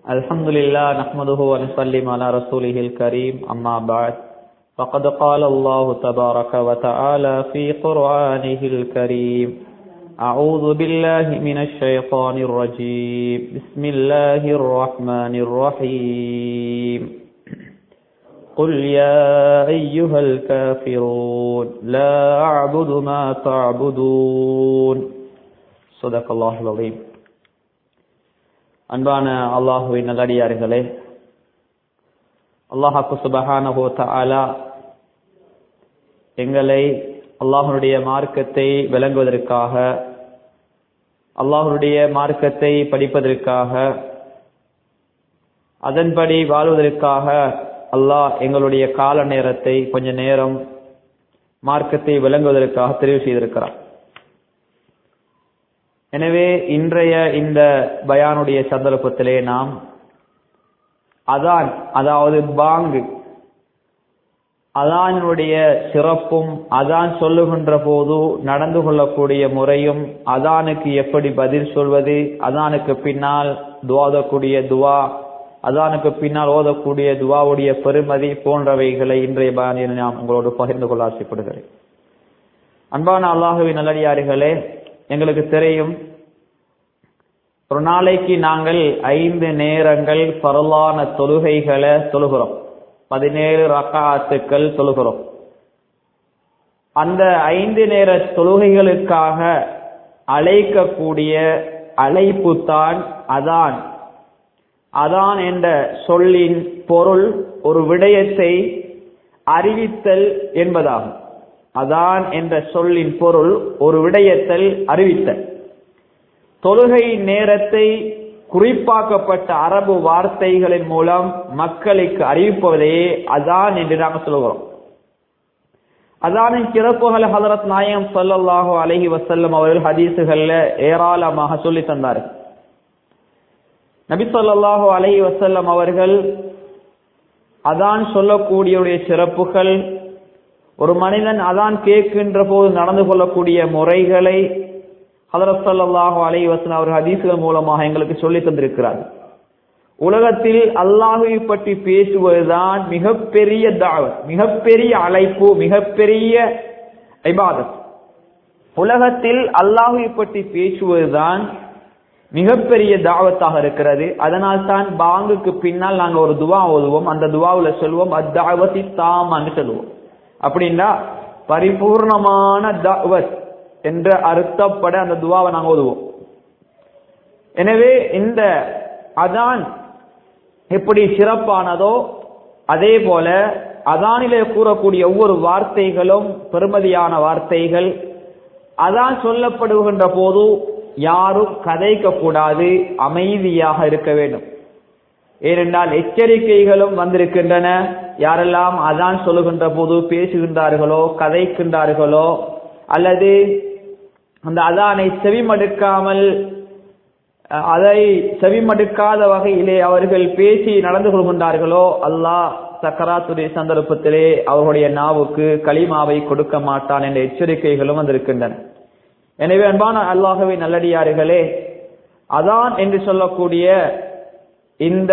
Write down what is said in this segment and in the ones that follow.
الحمد لله نحمده ونسلم على رسوله الكريم أما بعد فقد قال الله تبارك وتعالى في قرآنه الكريم أعوذ بالله من الشيطان الرجيم بسم الله الرحمن الرحيم قل يا أيها الكافرون لا أعبد ما تعبدون صدق الله العظيم அன்பான அல்லாஹுவின் நல்லடியார்களே அல்லாஹாக்கு சுபஹானஹோ தஆலா எங்களை அல்லாஹனுடைய மார்க்கத்தை விளங்குவதற்காக அல்லாஹனுடைய மார்க்கத்தை படிப்பதற்காக அதன்படி வாழ்வதற்காக அல்லாஹ் எங்களுடைய கால நேரத்தை கொஞ்ச நேரம் மார்க்கத்தை விளங்குவதற்காக தெரிவு செய்திருக்கிறார் எனவே இன்றைய இந்த பயானுடைய சந்தர்ப்பத்திலே நாம் அதான் அதாவது பாங்கு அதானுடைய சிறப்பும் அதான் சொல்லுகின்ற போது நடந்து கொள்ளக்கூடிய முறையும் அதானுக்கு எப்படி பதில் சொல்வது அதானுக்கு பின்னால் துவாதக்கூடிய துவா அதானுக்கு பின்னால் ஓதக்கூடிய துவாவுடைய பெருமதி போன்றவைகளை இன்றைய பயானில் நாம் உங்களோடு பகிர்ந்து கொள்ள ஆசைப்படுகிறேன் அன்பான அல்லாஹுவின் நல்லடியார்களே எங்களுக்கு தெரியும் ஒரு நாளைக்கு நாங்கள் ஐந்து நேரங்கள் பரலான தொழுகைகளை தொழுகிறோம் பதினேழு ரக்காத்துக்கள் தொழுகிறோம் அந்த ஐந்து நேர தொழுகைகளுக்காக அழைக்கக்கூடிய அழைப்பு தான் அதான் அதான் என்ற சொல்லின் பொருள் ஒரு விடயத்தை அறிவித்தல் என்பதாகும் அதான் என்ற சொல்லின் பொருள் ஒரு விடயத்தல் அறிவித்தல் தொழுகை நேரத்தை குறிப்பாக்கப்பட்ட அரபு வார்த்தைகளின் மூலம் மக்களுக்கு அறிவிப்பதையே அதான் என்று நாங்கள் சொல்கிறோம் அதானின் சிறப்புகள் ஹதரத் நாயகம் சொல்லல்லாஹோ அலஹி வசல்லம் அவர்கள் ஹதீசுகள்ல ஏராளமாக சொல்லி தந்தார்கள் நபி சொல்லாஹோ அலஹி வசல்லம் அவர்கள் அதான் சொல்லக்கூடிய சிறப்புகள் ஒரு மனிதன் அதான் கேட்கின்ற போது நடந்து கொள்ளக்கூடிய முறைகளை ஹதரத் சல்லாஹூ அலை வசன் அவர் ஹதீசுகள் மூலமாக எங்களுக்கு சொல்லி தந்திருக்கிறார் உலகத்தில் அல்லாஹுவை பற்றி பேசுவதுதான் மிகப்பெரிய தாவத் மிகப்பெரிய அழைப்பு மிகப்பெரிய ஐபாதத் உலகத்தில் அல்லாஹுவை பற்றி பேசுவதுதான் மிகப்பெரிய தாவத்தாக இருக்கிறது அதனால் தான் பாங்குக்கு பின்னால் நாங்கள் ஒரு துவா ஓதுவோம் அந்த துவாவுல சொல்வோம் அத்தாவதி தாமான்னு சொல்லுவோம் அப்படின்னா பரிபூர்ணமான தாவத் என்ற அர்த்தப்பட அந்த துவாவை நாங்கள் ஓதுவோம் எனவே இந்த அதான் எப்படி சிறப்பானதோ அதே போல அதானிலே கூறக்கூடிய ஒவ்வொரு வார்த்தைகளும் பெருமதியான வார்த்தைகள் அதான் சொல்லப்படுகின்ற போது யாரும் கதைக்க கூடாது அமைதியாக இருக்க வேண்டும் ஏனென்றால் எச்சரிக்கைகளும் வந்திருக்கின்றன யாரெல்லாம் அதான் சொல்லுகின்ற போது பேசுகின்றார்களோ கதைக்கின்றார்களோ அல்லது அந்த அதானை செவிமடுக்காமல் அதை செவிமடுக்காத வகையிலே அவர்கள் பேசி நடந்து கொள்கின்றார்களோ அல்லாஹ் சக்கராத்துடைய சந்தர்ப்பத்திலே அவர்களுடைய நாவுக்கு களிமாவை கொடுக்க மாட்டான் என்ற எச்சரிக்கைகளும் வந்திருக்கின்றன எனவே அன்பான அல்லாஹவே நல்லடியார்களே அதான் என்று சொல்லக்கூடிய இந்த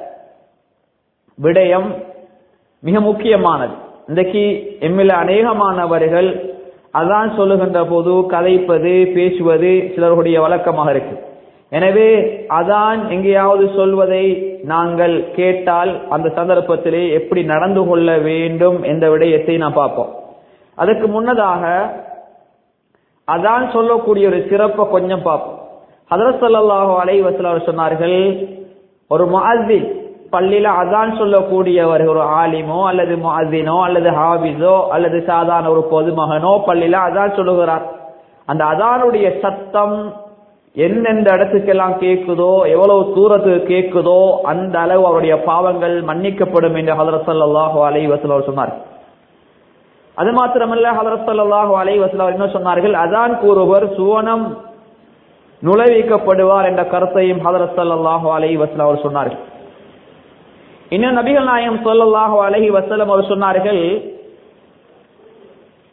விடயம் மிக முக்கியமானது இன்றைக்கு எம்மில் அநேகமானவர்கள் அதான் சொல்லுகின்ற போது கதைப்பது பேசுவது சிலருடைய வழக்கமாக இருக்கு எனவே அதான் எங்கேயாவது சொல்வதை நாங்கள் கேட்டால் அந்த சந்தர்ப்பத்திலே எப்படி நடந்து கொள்ள வேண்டும் என்ற விடயத்தை நான் பார்ப்போம் அதுக்கு முன்னதாக அதான் சொல்லக்கூடிய ஒரு சிறப்பை கொஞ்சம் பார்ப்போம் ஹதரத் சல்லாஹு அலை வசலார் சொன்னார்கள் ஒரு முஅஸ்ஸின் பள்ளியில அதான் சொல்லக்கூடியவர் ஒரு ஆலிமோ அல்லது முஅஸ்ஸினோ அல்லது ஹாபிஸோ அல்லது சாதாரண ஒரு பொதுமகனோ பள்ளியில அதான் சொல்லுகிறார் அந்த அதானுடைய சத்தம் எந்தெந்த இடத்துக்கெல்லாம் கேட்குதோ எவ்வளவு தூரத்துக்கு கேட்குதோ அந்த அளவு அவருடைய பாவங்கள் மன்னிக்கப்படும் என்று ஹதரத் சல்லாஹு அலை வசலார் சொன்னார் அது மாத்திரமல்ல ஹதரத் சல்லாஹு அலை வசலார் என்ன சொன்னார்கள் அதான் கூறுவர் சுவனம் நுழைவிக்கப்படுவார் என்ற கருத்தையும் ஹதரத் சல்லாஹு அலை வசலாம் அவர் சொன்னார்கள் இன்னும் நபிகள் நாயகம் சொல்லல்லாஹு அலஹி வசலம் அவர் சொன்னார்கள்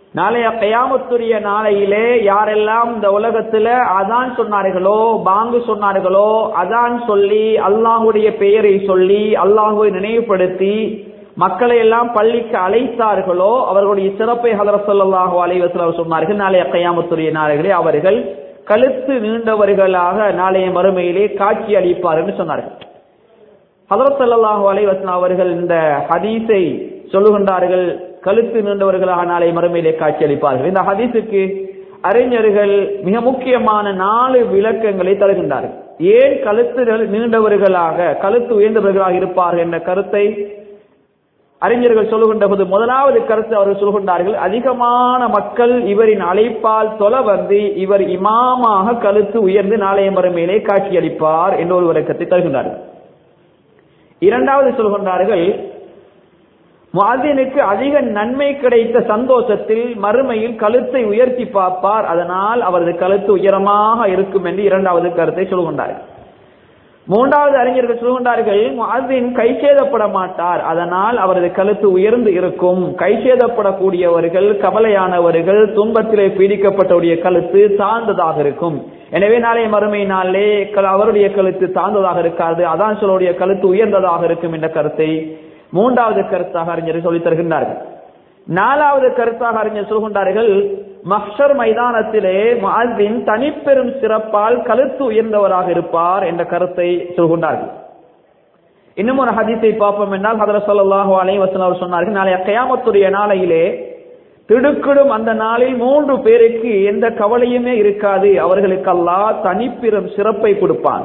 நாளைய கயாமத்துரிய நாளையிலே யாரெல்லாம் இந்த உலகத்துல அதான் சொன்னார்களோ பாங்கு சொன்னார்களோ அதான் சொல்லி அல்லாஹுடைய பெயரை சொல்லி அல்லாஹுவை நினைவுபடுத்தி மக்களை எல்லாம் பள்ளிக்கு அழைத்தார்களோ அவர்களுடைய சிறப்பை ஹதரத் ஸல்லல்லாஹு அலைஹி வஸல்லம் சொன்னார்கள் நாளைய கயாமத்துரிய நாளைகளே அவர்கள் கழுத்து நீண்டவர்களாக நாளைய மறுமையிலே காட்சி அளிப்பார் என்று சொன்னார்கள் ஹதரத் ஸல்லல்லாஹு அலைஹி வஸல்லம் அவர்கள் இந்த ஹதீஸை சொல்லுகின்றார்கள் கழுத்து நீண்டவர்களாக நாளை மறுமையிலே காட்சி அளிப்பார்கள் இந்த ஹதீஸுக்கு அறிஞர்கள் மிக முக்கியமான நாலு விளக்கங்களை தருகின்றார்கள் ஏன் கழுத்து நீண்டவர்களாக கழுத்து உயர்ந்தவர்களாக இருப்பார்கள் என்ற கருத்தை அறிஞர்கள் சொல்லுகின்ற போது முதலாவது கருத்து அவர்கள் சொல்கின்றார்கள் அதிகமான மக்கள் இவரின் அழைப்பால் தொல வந்து இவர் இமாமாக கழுத்து உயர்ந்து நாளைய மறுமையிலே காட்சியளிப்பார் என்ற ஒரு விளக்கத்தை தருகின்றார்கள் இரண்டாவது சொல்கின்றார்கள் முஅத்தினுக்கு அதிக நன்மை கிடைத்த சந்தோஷத்தில் மறுமையில் கழுத்தை உயர்த்தி பார்ப்பார் அதனால் அவரது கழுத்து உயரமாக இருக்கும் என்று இரண்டாவது கருத்தை சொல்கின்றார்கள் மூன்றாவது அறிஞர்கள் சொல்கின்றார்கள் முஅத்தின் கைசேதப்பட மாட்டார் அதனால் அவரது கழுத்து உயர்ந்து இருக்கும் கைசேதப்படக்கூடியவர்கள் கவலையானவர்கள் துன்பத்திலே பீடிக்கப்பட்டவருடைய கழுத்து தாழ்ந்ததாக இருக்கும் எனவே நாளைய மறுமை நாளிலே அவருடைய கழுத்து தாழ்ந்ததாக இருக்காது அதான் சொல்லுடைய கழுத்து உயர்ந்ததாக இருக்கும் என்ற கருத்தை மூன்றாவது கருத்தாக அறிஞர் சொல்லித் தருகின்றார்கள் நாலாவது கருத்தாக அறிஞர் சொல்கின்றார்கள் மஹ்ஷர் மைதானத்திலே முஅத்தின் தனிப்பெரும் சிறப்பால் கழுத்து உயர்ந்தவராக இருப்பார் என்ற கருத்தை சொல்கின்றார்கள் இன்னும் ஒரு ஹதீஸை பார்ப்போம் என்றால் ஹதரத் ஸல்லல்லாஹு அலைஹி வஸல்லம் அவர் சொன்னார்கள் நாளைய கயாமத்துடைய நாளையிலே திடுக்கிடும் அந்த நாளில் மூன்று பேருக்கு எந்த கவலையுமே இருக்காது அவர்களுக்கு அல்லாஹ் தனிப்பெரும் சிறப்பை கொடுப்பான்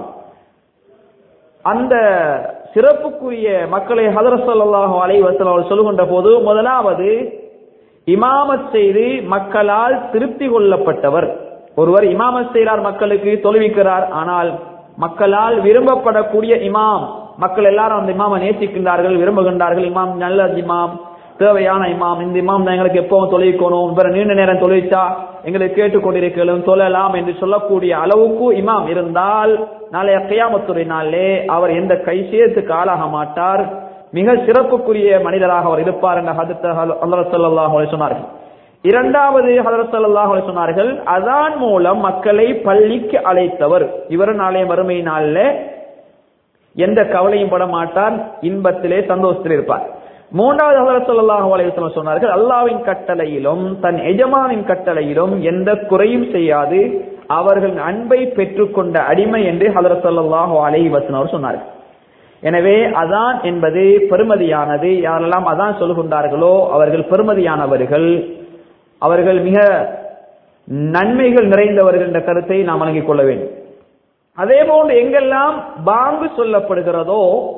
அந்த சிறப்புக்குரிய மக்களை ஹதரத் ஸல்லல்லாஹு அலைஹி வஸல்லம் அவர் சொல்லுகின்ற போது முதலாவது இமாமத் செய்து மக்களால் திருப்தி கொள்ளப்பட்டவர் ஒருவர் இமாமத் செய்கிறார் மக்களுக்கு தொழுவிக்கிறார் ஆனால் மக்களால் விரும்பப்படக்கூடிய இமாம் மக்கள் எல்லாரும் அந்த இமாமை நேசிக்கின்றார்கள் விரும்புகின்றார்கள் இமாம் நல்ல இமாம் தேவையான இமாம் இந்த இமாம் தான் எங்களுக்கு எப்பவும் தொழிக்கணும் இவரை நீண்ட நேரம் தொழிச்சா எங்களுக்கு கேட்டுக்கொண்டிருக்கலும் தொழலாம் என்று சொல்லக்கூடிய அளவுக்கு இமாம் இருந்தால் நாளைய கையாமத்துறை நாளிலே அவர் எந்த கைசேத்துக்கு ஆளாக மாட்டார் மிக சிறப்புக்குரிய மனிதராக அவர் இருப்பார் என்ற ஹதரத் அல்லர் சல்லாஹ் சொன்னார்கள் இரண்டாவது ஹதரத் சல்லாஹ் சொன்னார்கள் அதான் மூலம் மக்களை பள்ளிக்கு அழைத்தவர் இவர் நாளைய மறுமை நாளில் எந்த கவலையும் பட மாட்டார் இன்பத்திலே சந்தோஷத்தில் இருப்பார் மூன்றாவது ஹதரத் ஸல்லல்லாஹு அலைஹி வஸல்லம் சொன்னார்கள் அல்லாஹ்வின் கட்டளையிலும் தன் எஜமானின் கட்டளையிலும் எந்த குறையும் செய்யாது அவர்கள் அன்பை பெற்றுக்கொண்ட அடிமை என்று ஹதரத் ஸல்லல்லாஹு அலைஹி வஸல்லம் அவர் சொன்னார்கள் எனவே அதான் என்பது பெருமதியானது யாரெல்லாம் அதான் சொல்லுகின்றார்களோ அவர்கள் பெருமதியானவர்கள் அவர்கள் மிக நன்மைகள் நிறைந்தவர்கள் என்ற கருத்தை நாம் வழங்கிக் கொள்ள வேண்டும் அதே போன்று எங்கெல்லாம் பாங்கு சொல்லப்படுகிறதோ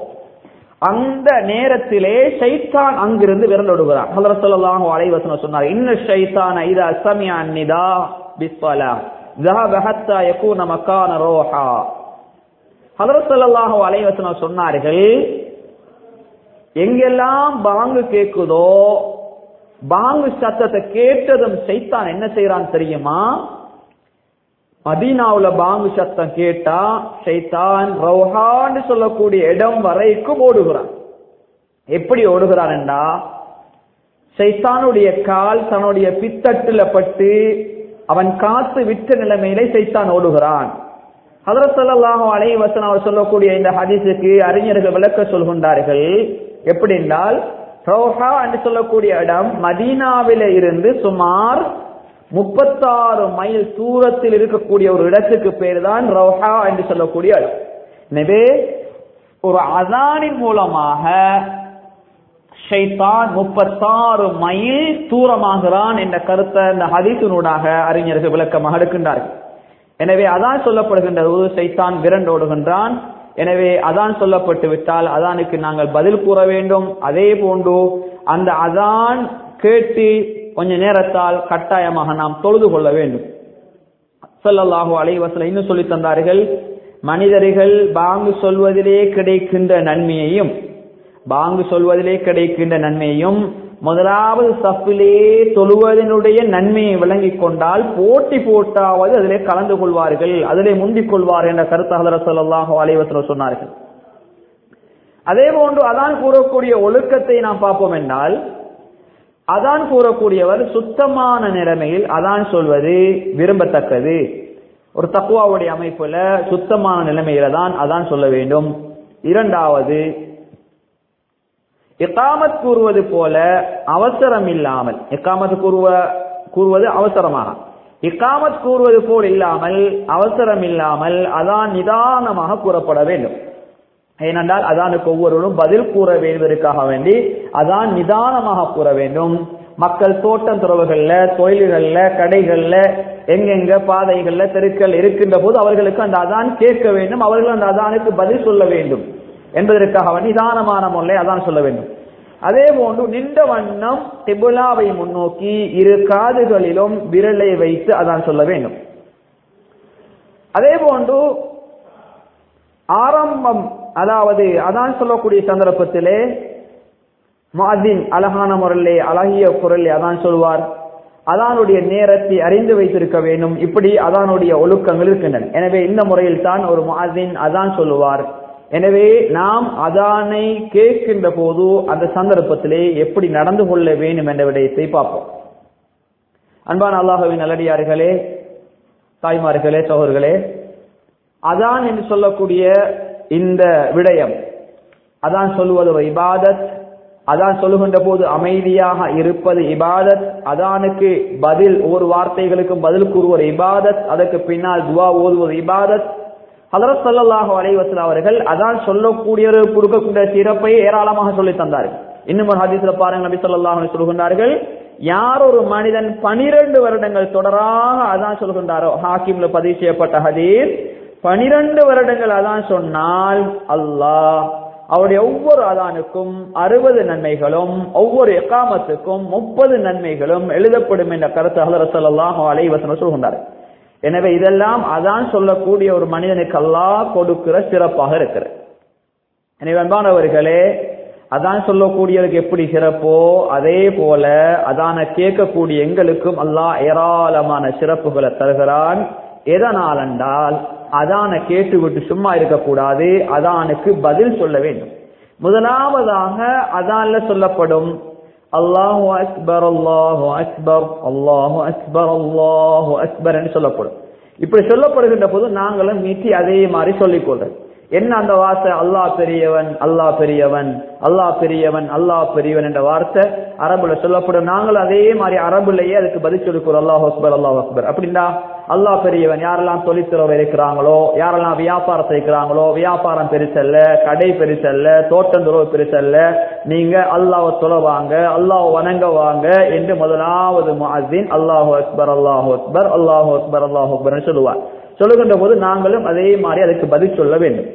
அந்த நேரத்திலே ஷைத்தான் அங்கிருந்து விரலொடுகிறான் ஹலரத் ஸல்லல்லாஹு அலைஹி வஸல்லம் சொன்னார் இன்ன ஷைத்தான இதா சமிஅ நிதா பிஸ்ஸலா ذهب حتى يكون مكان روحا ஹலரத் ஸல்லல்லாஹு அலைஹி வஸல்லம் சொன்னார்கள் எங்கெல்லாம் பாங்கு கேக்குதோ பாங்கு சத்தத்தை கேட்டதும் சைத்தான் என்ன செய்யறான் தெரியுமா மதீனாவுல பாங்கு சத்தம் கேட்டா சைத்தான் ரவுஹான்னு சொல்லக்கூடிய இடம் வரைக்கும் ஓடுகிறான் எப்படி ஓடுகிறான் என்றா சைத்தானுடைய கால் தன்னுடைய பித்தட்டுல பட்டு அவன் காத்து விட்ட நிலைமையிலே சைத்தான் ஓடுகிறான் ஹதரத் ஸல்லல்லாஹு அலைஹி வஸல்லம் அவர் சொல்லக்கூடிய இந்த ஹதீஸுக்கு அறிஞர்கள் விளக்க சொல்கின்றார்கள் எப்படி என்றால் ரௌஹா என்று சொல்லக்கூடிய இடம் மதீனாவில இருந்து சுமார் முப்பத்தாறு மைல் தூரத்தில் இருக்கக்கூடிய ஒரு இடத்துக்கு பேர் தான் ரௌஹா என்று சொல்லக்கூடிய இடம் எனவே ஒரு அதானின் மூலமாக ஷைத்தான் முப்பத்தாறு மைல் தூரமாகிறான் என்ற கருத்தை இந்த ஹதீஸினூடாக அறிஞர்கள் விளக்கமாக எடுக்கின்றார்கள் எனவே அதான் சொல்லப்படுகின்ற போது சைத்தான் விரண்டோடுகின்றான் எனவே அதான் சொல்லப்பட்டு விட்டால் அதானுக்கு நாங்கள் பதில் கூற வேண்டும் அதே போன்று அந்த அதான் கேட்டு கொஞ்ச நேரத்தால் கட்டாயமாக நாம் தொழுது கொள்ள வேண்டும் சொல்லல்லாஹு அலைவசல இன்னும் சொல்லி தந்தார்கள் மனிதர்கள் பாங்கு சொல்வதிலே கிடைக்கின்ற நன்மையையும் பாங்கு சொல்வதிலே கிடைக்கின்ற நன்மையையும் முதலாவது சஃபிலே தொழுவதனுடைய நன்மையை விளங்கிக் கொண்டால் போட்டி போட்டாவது அதிலே கலந்து கொள்வார்கள் அதிலே முந்திக் கொள்வார் என்ற கருத்து ஹதரத் ஸல்லல்லாஹு அலைஹி வஸல்லம் சொன்னார்கள் அதே போன்று அதான் கூறக்கூடிய ஒழுக்கத்தை நாம் பார்ப்போம் என்றால் அதான் கூறக்கூடியவர் சுத்தமான நிலைமையில் அதான் சொல்வது விரும்பத்தக்கது ஒரு தக்குவாவுடைய அமைப்புல சுத்தமான நிலைமையில தான் அதான் சொல்ல வேண்டும் இரண்டாவது இக்காமத் கூறுவது போல அவசரம் இல்லாமல் இக்காமத் கூறுவ கூறுவது அவசரமாக இக்காமத் கூறுவது போல் இல்லாமல் அவசரம் இல்லாமல் அதான் நிதானமாக கூறப்பட வேண்டும் ஏனென்றால் அதானுக்கு ஒவ்வொருவரும் பதில் கூற வேண்டுவதற்காக வேண்டி அதான் நிதானமாக கூற வேண்டும் மக்கள் தோட்டம் துறவுகள்ல தொழில்கள்ல கடைகள்ல எங்கெங்க பாதைகள்ல தெருக்கள் இருக்கின்ற போது அவர்களுக்கு அந்த அதான் கேட்க வேண்டும் அவர்கள் அந்த அதானுக்கு பதில் சொல்ல வேண்டும் என்பதற்காக நிதானமான முறையில் அதான் சொல்ல வேண்டும் அதே போன்று நின்ற வண்ணம் திபுலாவை முன்னோக்கி இரு காதுகளிலும் விரலை வைத்து அதான் சொல்ல வேண்டும் அதே போன்று ஆரம்பம் அதாவது அதான் சொல்லக்கூடிய சந்தர்ப்பத்திலே மாதின் அழகான முறையிலே அழகிய குரலே அதான் சொல்வார் அதானுடைய நேரத்தை அறிந்து வைத்திருக்க வேண்டும் இப்படி அதானுடைய ஒழுக்கங்கள் இருக்கின்றன எனவே இந்த முறையில் தான் ஒரு மாதின் அதான் சொல்லுவார் எனவே நாம் அதானை கேட்கின்ற போது அந்த சந்தர்ப்பத்திலே எப்படி நடந்து கொள்ள வேண்டும் என்ற விடயத்தை பார்ப்போம் அன்பான அல்லாஹுவின் நல்லடியார்களே தாய்மார்களே சோழர்களே அதான் என்று சொல்லக்கூடிய இந்த விடயம் அதான் சொல்லுவது ஒரு இபாதத் அதான் சொல்லுகின்ற போது அமைதியாக இருப்பது இபாதத் அதானுக்கு பதில் ஒவ்வொரு வார்த்தைகளுக்கும் பதில் கூறுவது இபாதத் அதற்கு பின்னால் துவா ஓதுவது இபாதத் ஹதரத் சல்லாஹு அலைவசல் அவர்கள் அதான் சொல்லக்கூடியவர் கொடுக்கக்கூடிய சிறப்பை ஏராளமாக சொல்லி தந்தார்கள் இன்னும் ஒரு ஹதீஸ்ல பாருங்க நபி சொல்லாஹ் சொல்கின்றார்கள் யார் ஒரு மனிதன் பனிரெண்டு வருடங்கள் தொடராக அதான் சொல்கின்றாரோ ஹாக்கிம்ல பதிவு செய்யப்பட்ட ஹதீஸ் பனிரெண்டு வருடங்கள் அதான் சொன்னால் அல்லாஹ் அவருடைய ஒவ்வொரு அதானுக்கும் அறுபது நன்மைகளும் ஒவ்வொரு எக்காமத்துக்கும் முப்பது நன்மைகளும் எழுதப்படும் என்ற கருத்து ஹலர் சல்லாஹ் அலைவசன சொல்கின்றார் எனவே இதெல்லாம் அதான் சொல்லக்கூடிய ஒரு மனிதனுக்கு அல்லாஹ் கொடுக்கிற சிறப்பாக இருக்கிறது எனவே அன்பானவர்களே அதான் சொல்லக்கூடியவருக்கு எப்படி சிறப்போ அதே போல அதான கேட்கக்கூடிய எங்களுக்கும் அல்லாஹ் ஏராளமான சிறப்புகளை தருகிறான் எதனால் என்றால் அதான கேட்டுவிட்டு சும்மா இருக்கக்கூடாது அதானுக்கு பதில் சொல்ல வேண்டும் முதலாவதாக அதான்ல சொல்லப்படும் அல்லாஹு அக்பர் அல்லாஹு அக்பர் அல்லாஹு அக்பர் அல்லாஹு அக்பர் என்று சொல்லப்படும் இப்படி சொல்லப்படுகின்ற போது நாங்களும் மீட்டி அதே மாதிரி சொல்லிக் கொள்றது என்ன அந்த வார்த்தை அல்லாஹ் பெரியவன் அல்லாஹ் பெரியவன் அல்லாஹ் பெரியவன் அல்லாஹ் பெரியவன் என்ற வார்த்தை அரபுல சொல்லப்படும் நாங்களும் அதே மாதிரி அரபுலயே அதுக்கு பதில் சொல்லிக்கிறோம் அல்லாஹ் அக்பர் அல்லாஹ் அக்பர் அப்படின்னா அல்லாஹ் பெரியவன் யாரெல்லாம் தொழிற்துறவு இருக்கிறாங்களோ யாரெல்லாம் வியாபாரத்தை இருக்கிறாங்களோ வியாபாரம் பெருசல்ல கடை பெருசல்ல தோட்டம் துறவு பெருசல்ல நீங்க அல்லாஹ் தொலைவாங்க அல்லாஹ் வணங்க வாங்க என்று முதலாவது முஅத்தின் அல்லாஹு அக்பர் அல்லாஹு அக்பர் அல்லாஹு அக்பர் அல்லாஹு அக்பர் சொல்லுவார் சொல்லுகின்ற போது நாங்களும் அதே மாதிரி அதுக்கு பதில் சொல்ல வேண்டும்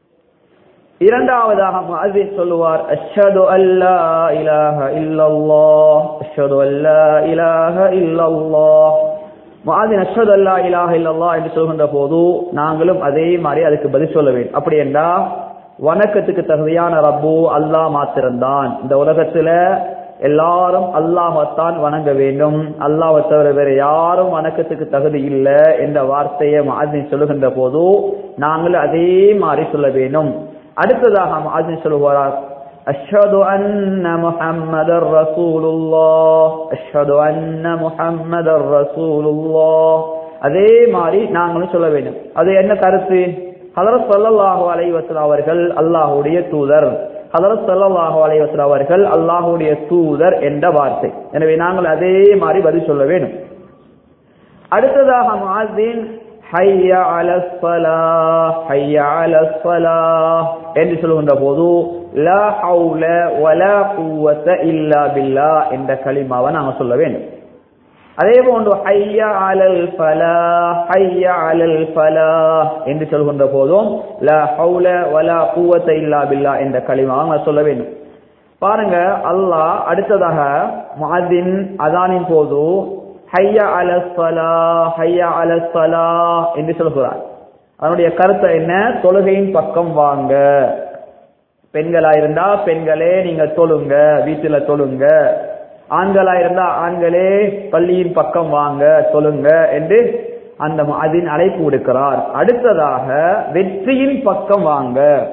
இரண்டாவதாக முஅத்தின் சொல்லுவார் அஷ்ஹது அல்லா இலாஹ இல்லல்லாஹ் அஷ்ஹது அல்லா இலாஹ இல்லல்லாஹ் முஆதின் அஷ்ஹது அல்லா இலாஹ இல்லல்லாஹ் என்று சொல்கின்ற போது நாங்களும் அதே மாதிரி அதுக்கு பதில் சொல்ல வேண்டும் அப்படி என்றா வணக்கத்துக்கு தகுதியான ரப்பு அல்லாஹ் மாத்திரம்தான் இந்த உலகத்துல எல்லாரும் அல்லாஹத்தான் வணங்க வேண்டும் அல்லாஹை தவிர வேற யாரும் வணக்கத்துக்கு தகுதி இல்லை என்ற வார்த்தையை மாதின் சொல்லுகின்ற போது நாங்கள் அதே மாதிரி சொல்ல வேண்டும் அடுத்ததாக மாதின் சொல்லுவார் أشهد أن محمد رسول الله أشهد أن محمد رسول الله அதே மாதிரி நாங்களும் சொல்ல வேண்டும் அது என்ன கருத்து ஹதரத் ஸல்லல்லாஹு அலைஹி வஸல்லம் அவர்கள் அல்லாஹ்வுடைய தூதர் ஹதரத் ஸல்லல்லாஹு அலைஹி வஸல்லம் அவர்கள் அல்லாஹ்வுடைய தூதர் என்ற வார்த்தை எனவே நாங்கள் அதே மாதிரி பதில் சொல்ல வேண்டும் அடுத்ததாக முஅஸ்ஸின் ஹய்ய அலஸ் ஸலாஹ் ஹய்ய அலஸ் ஸலாஹ் என்று சொல்கின்ற போது லா ஹவுல வலா குவத இல்லா பில்லாஹ் என்ற கலிமாவை நாங்கள் சொல்ல வேண்டும் அதே போன்று ஹையா அலல் ஃபலா ஹையா அலல் ஃபலா என்று சொல்கின்ற போதும் லா ஹவுல வலா குவத்த இல்லா பில்லா என்ற கலிமாவை நாங்கள் சொல்ல வேண்டும் பாருங்க அல்லாஹ் அடுத்ததாக மாதின் அதானின் போது ஹையா அலஸ் ஃபலா ஹையா அலஸ் ஃபலா என்று சொல்கிறார் அதனுடைய கருத்தை என்ன தொழுகையின் பக்கம் வாங்க பெண்களா இருந்தா பெண்களே நீங்க தொழுங்க வீட்டுல தொழுங்க ஆண்களா இருந்தா ஆண்களே பள்ளியின் பக்கம் வாங்க சொல்லுங்க என்று அந்த அதின் அழைப்பு விடுக்கிறார் அடுத்ததாக வெற்றியின் பக்கம் வாங்க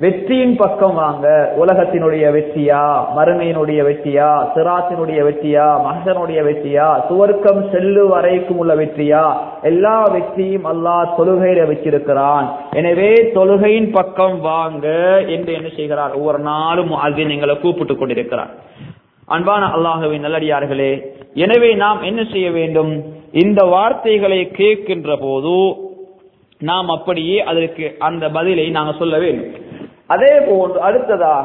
வெற்றியின் பக்கம் வாங்க உலகத்தினுடைய வெற்றியா மறுமையினுடைய வெற்றியா சிராத்தினுடைய வெற்றியா மகசனுடைய வெற்றியா சுவர்க்கம் செல்லு வரைக்கும் உள்ள வெற்றியா எல்லா வெற்றியும் அல்லாஹ் தொழுகையில வச்சிருக்கிறான் எனவே தொழுகையின் பக்கம் வாங்க என்று என்ன செய்கிறார் ஒவ்வொரு நாளும் அது எங்களை கூப்பிட்டு கொண்டிருக்கிறார் அன்பான அல்லாஹுவின் நல்லடியார்களே எனவே நாம் என்ன செய்ய வேண்டும் இந்த வார்த்தைகளை கேட்கின்ற போது நாம் அப்படியே அதற்கு அந்த பதிலை நாங்கள் சொல்ல வேண்டும் அதே போன்று அடுத்ததாக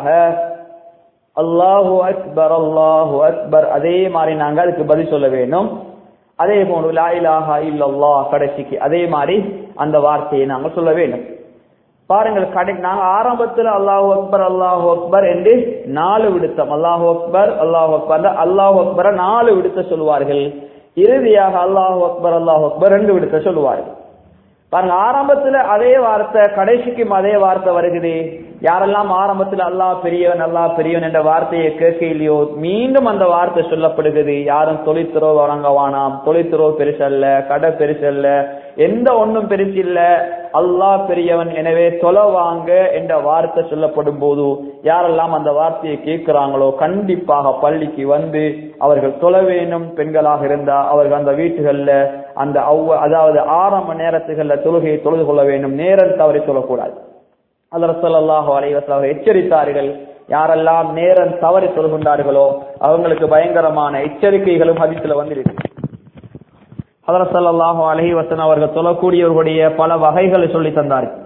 அல்லாஹு அக்பர் அல்லாஹு அக்பர் அதே மாதிரி நாங்க அதுக்கு பதில் சொல்ல வேண்டும் அதே போன்று லா இலாஹா இல்லல்லாஹ் கடைசிக்கு அதே மாதிரி அந்த வார்த்தையை நாங்க சொல்ல வேண்டும் பாருங்கள் கடை நாங்க ஆரம்பத்தில் அல்லாஹு அக்பர் அல்லாஹு அக்பர் என்று நாலு விடுத்தம் அல்லாஹு அக்பர் அல்லாஹு அக்பர் அல்லாஹு அக்பர நாலு விடுத்த சொல்லுவார்கள் இறுதியாக அல்லாஹு அக்பர் அல்லாஹு அக்பர் ரெண்டு விடுத்த சொல்லுவார்கள் பாருங்க ஆரம்பத்துல அதே வார்த்தை கடைசிக்கும் அதே வார்த்தை வருகுது யாரெல்லாம் ஆரம்பத்துல அல்லாஹ் பெரியவன் அல்லாஹ் பெரியவன் என்ற வார்த்தையை கேட்க இல்லையோ மீண்டும் அந்த வார்த்தை சொல்லப்படுகிறது யாரும் தொழிற்துறோ வழங்கவானாம் தொழிற்துறோ பெருசல்ல கடை பெருசல்ல எந்த ஒண்ணும் பெருசில்ல அல்லாஹ் பெரியவன் எனவே தொலை வாங்க என்ற வார்த்தை சொல்லப்படும் போது யாரெல்லாம் அந்த வார்த்தையை கேட்கிறாங்களோ கண்டிப்பாக பள்ளிக்கு வந்து அவர்கள் தொலை வேணும் பெண்களாக இருந்தா அவர்கள் அந்த வீட்டுகள்ல அந்த அவ்வ அதாவது ஆரம்ப நேரத்துகள்ல தொழுகையை தொழுது கொள்ள வேண்டும் நேரம் தவறி சொல்லக்கூடாது அதர் சொல்லாஹு அலைவசம் எச்சரித்தார்கள் யாரெல்லாம் நேரம் தவறி தொழுகின்றார்களோ அவங்களுக்கு பயங்கரமான எச்சரிக்கைகளும் ஹதீஸ்ல வந்திருக்கு ஹதரத் ஸல்லல்லாஹு அலைஹி வஸல்லம் அவர்கள் தொழக்கூடியவர்களுடைய பல வகைகளை சொல்லி தந்தார்கள்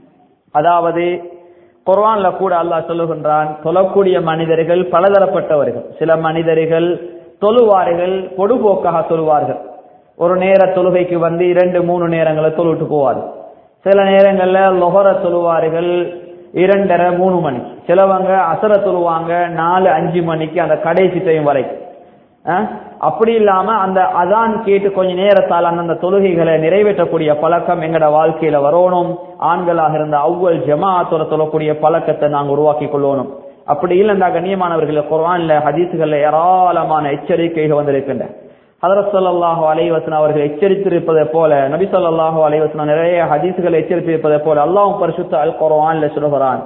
அதாவது குர்ஆன்ல கூட அல்லாஹ் சொல்லுகின்றான் தொழக்கூடிய மனிதர்கள் பலதரப்பட்டவர்கள் சில மனிதர்கள் தொழுவார்கள் பொடுபோக்காக தொழுவார்கள் ஒரு நேர தொழுகைக்கு வந்து இரண்டு மூணு நேரங்களை தொழுவிட்டு போவார்கள் சில நேரங்கள்ல லொஹர தொழுவார்கள் இரண்டரை மூணு மணி சிலவங்க அசர தொழுவாங்க நாலு அஞ்சு மணிக்கு அந்த கடைசி டைம் வரைக்கும் அஹ், அப்படி இல்லாம அந்த அதான் கேட்டு கொஞ்ச நேரத்தால் அந்தந்த தொழுகைகளை நிறைவேற்றக்கூடிய பழக்கம் எங்கட வாழ்க்கையில வரணும் ஆண்களாக இருந்த அவ்வல் ஜமாஅத்தோட தொழக்கூடிய பழக்கத்தை நாங்க உருவாக்கி கொள்ளணும் அப்படி இல்லைண்டா கண்ணியமானவர்கள் குர்ஆன்ல ஹதீசுகள்ல ஏராளமான எச்சரிக்கைகள் வந்திருக்கின்றன ஹதரத் ஸல்லல்லாஹு அலைஹி வஸல்லம் அவர்கள் எச்சரித்திருப்பதை போல நபி ஸல்லல்லாஹு அலைஹி வஸல்லம் நிறைய ஹதீசுகளை எச்சரித்திருப்பதை போல அல்லாஹ்வும் பரிசுத்த அல் குர்ஆன்ல சொல்கிறான்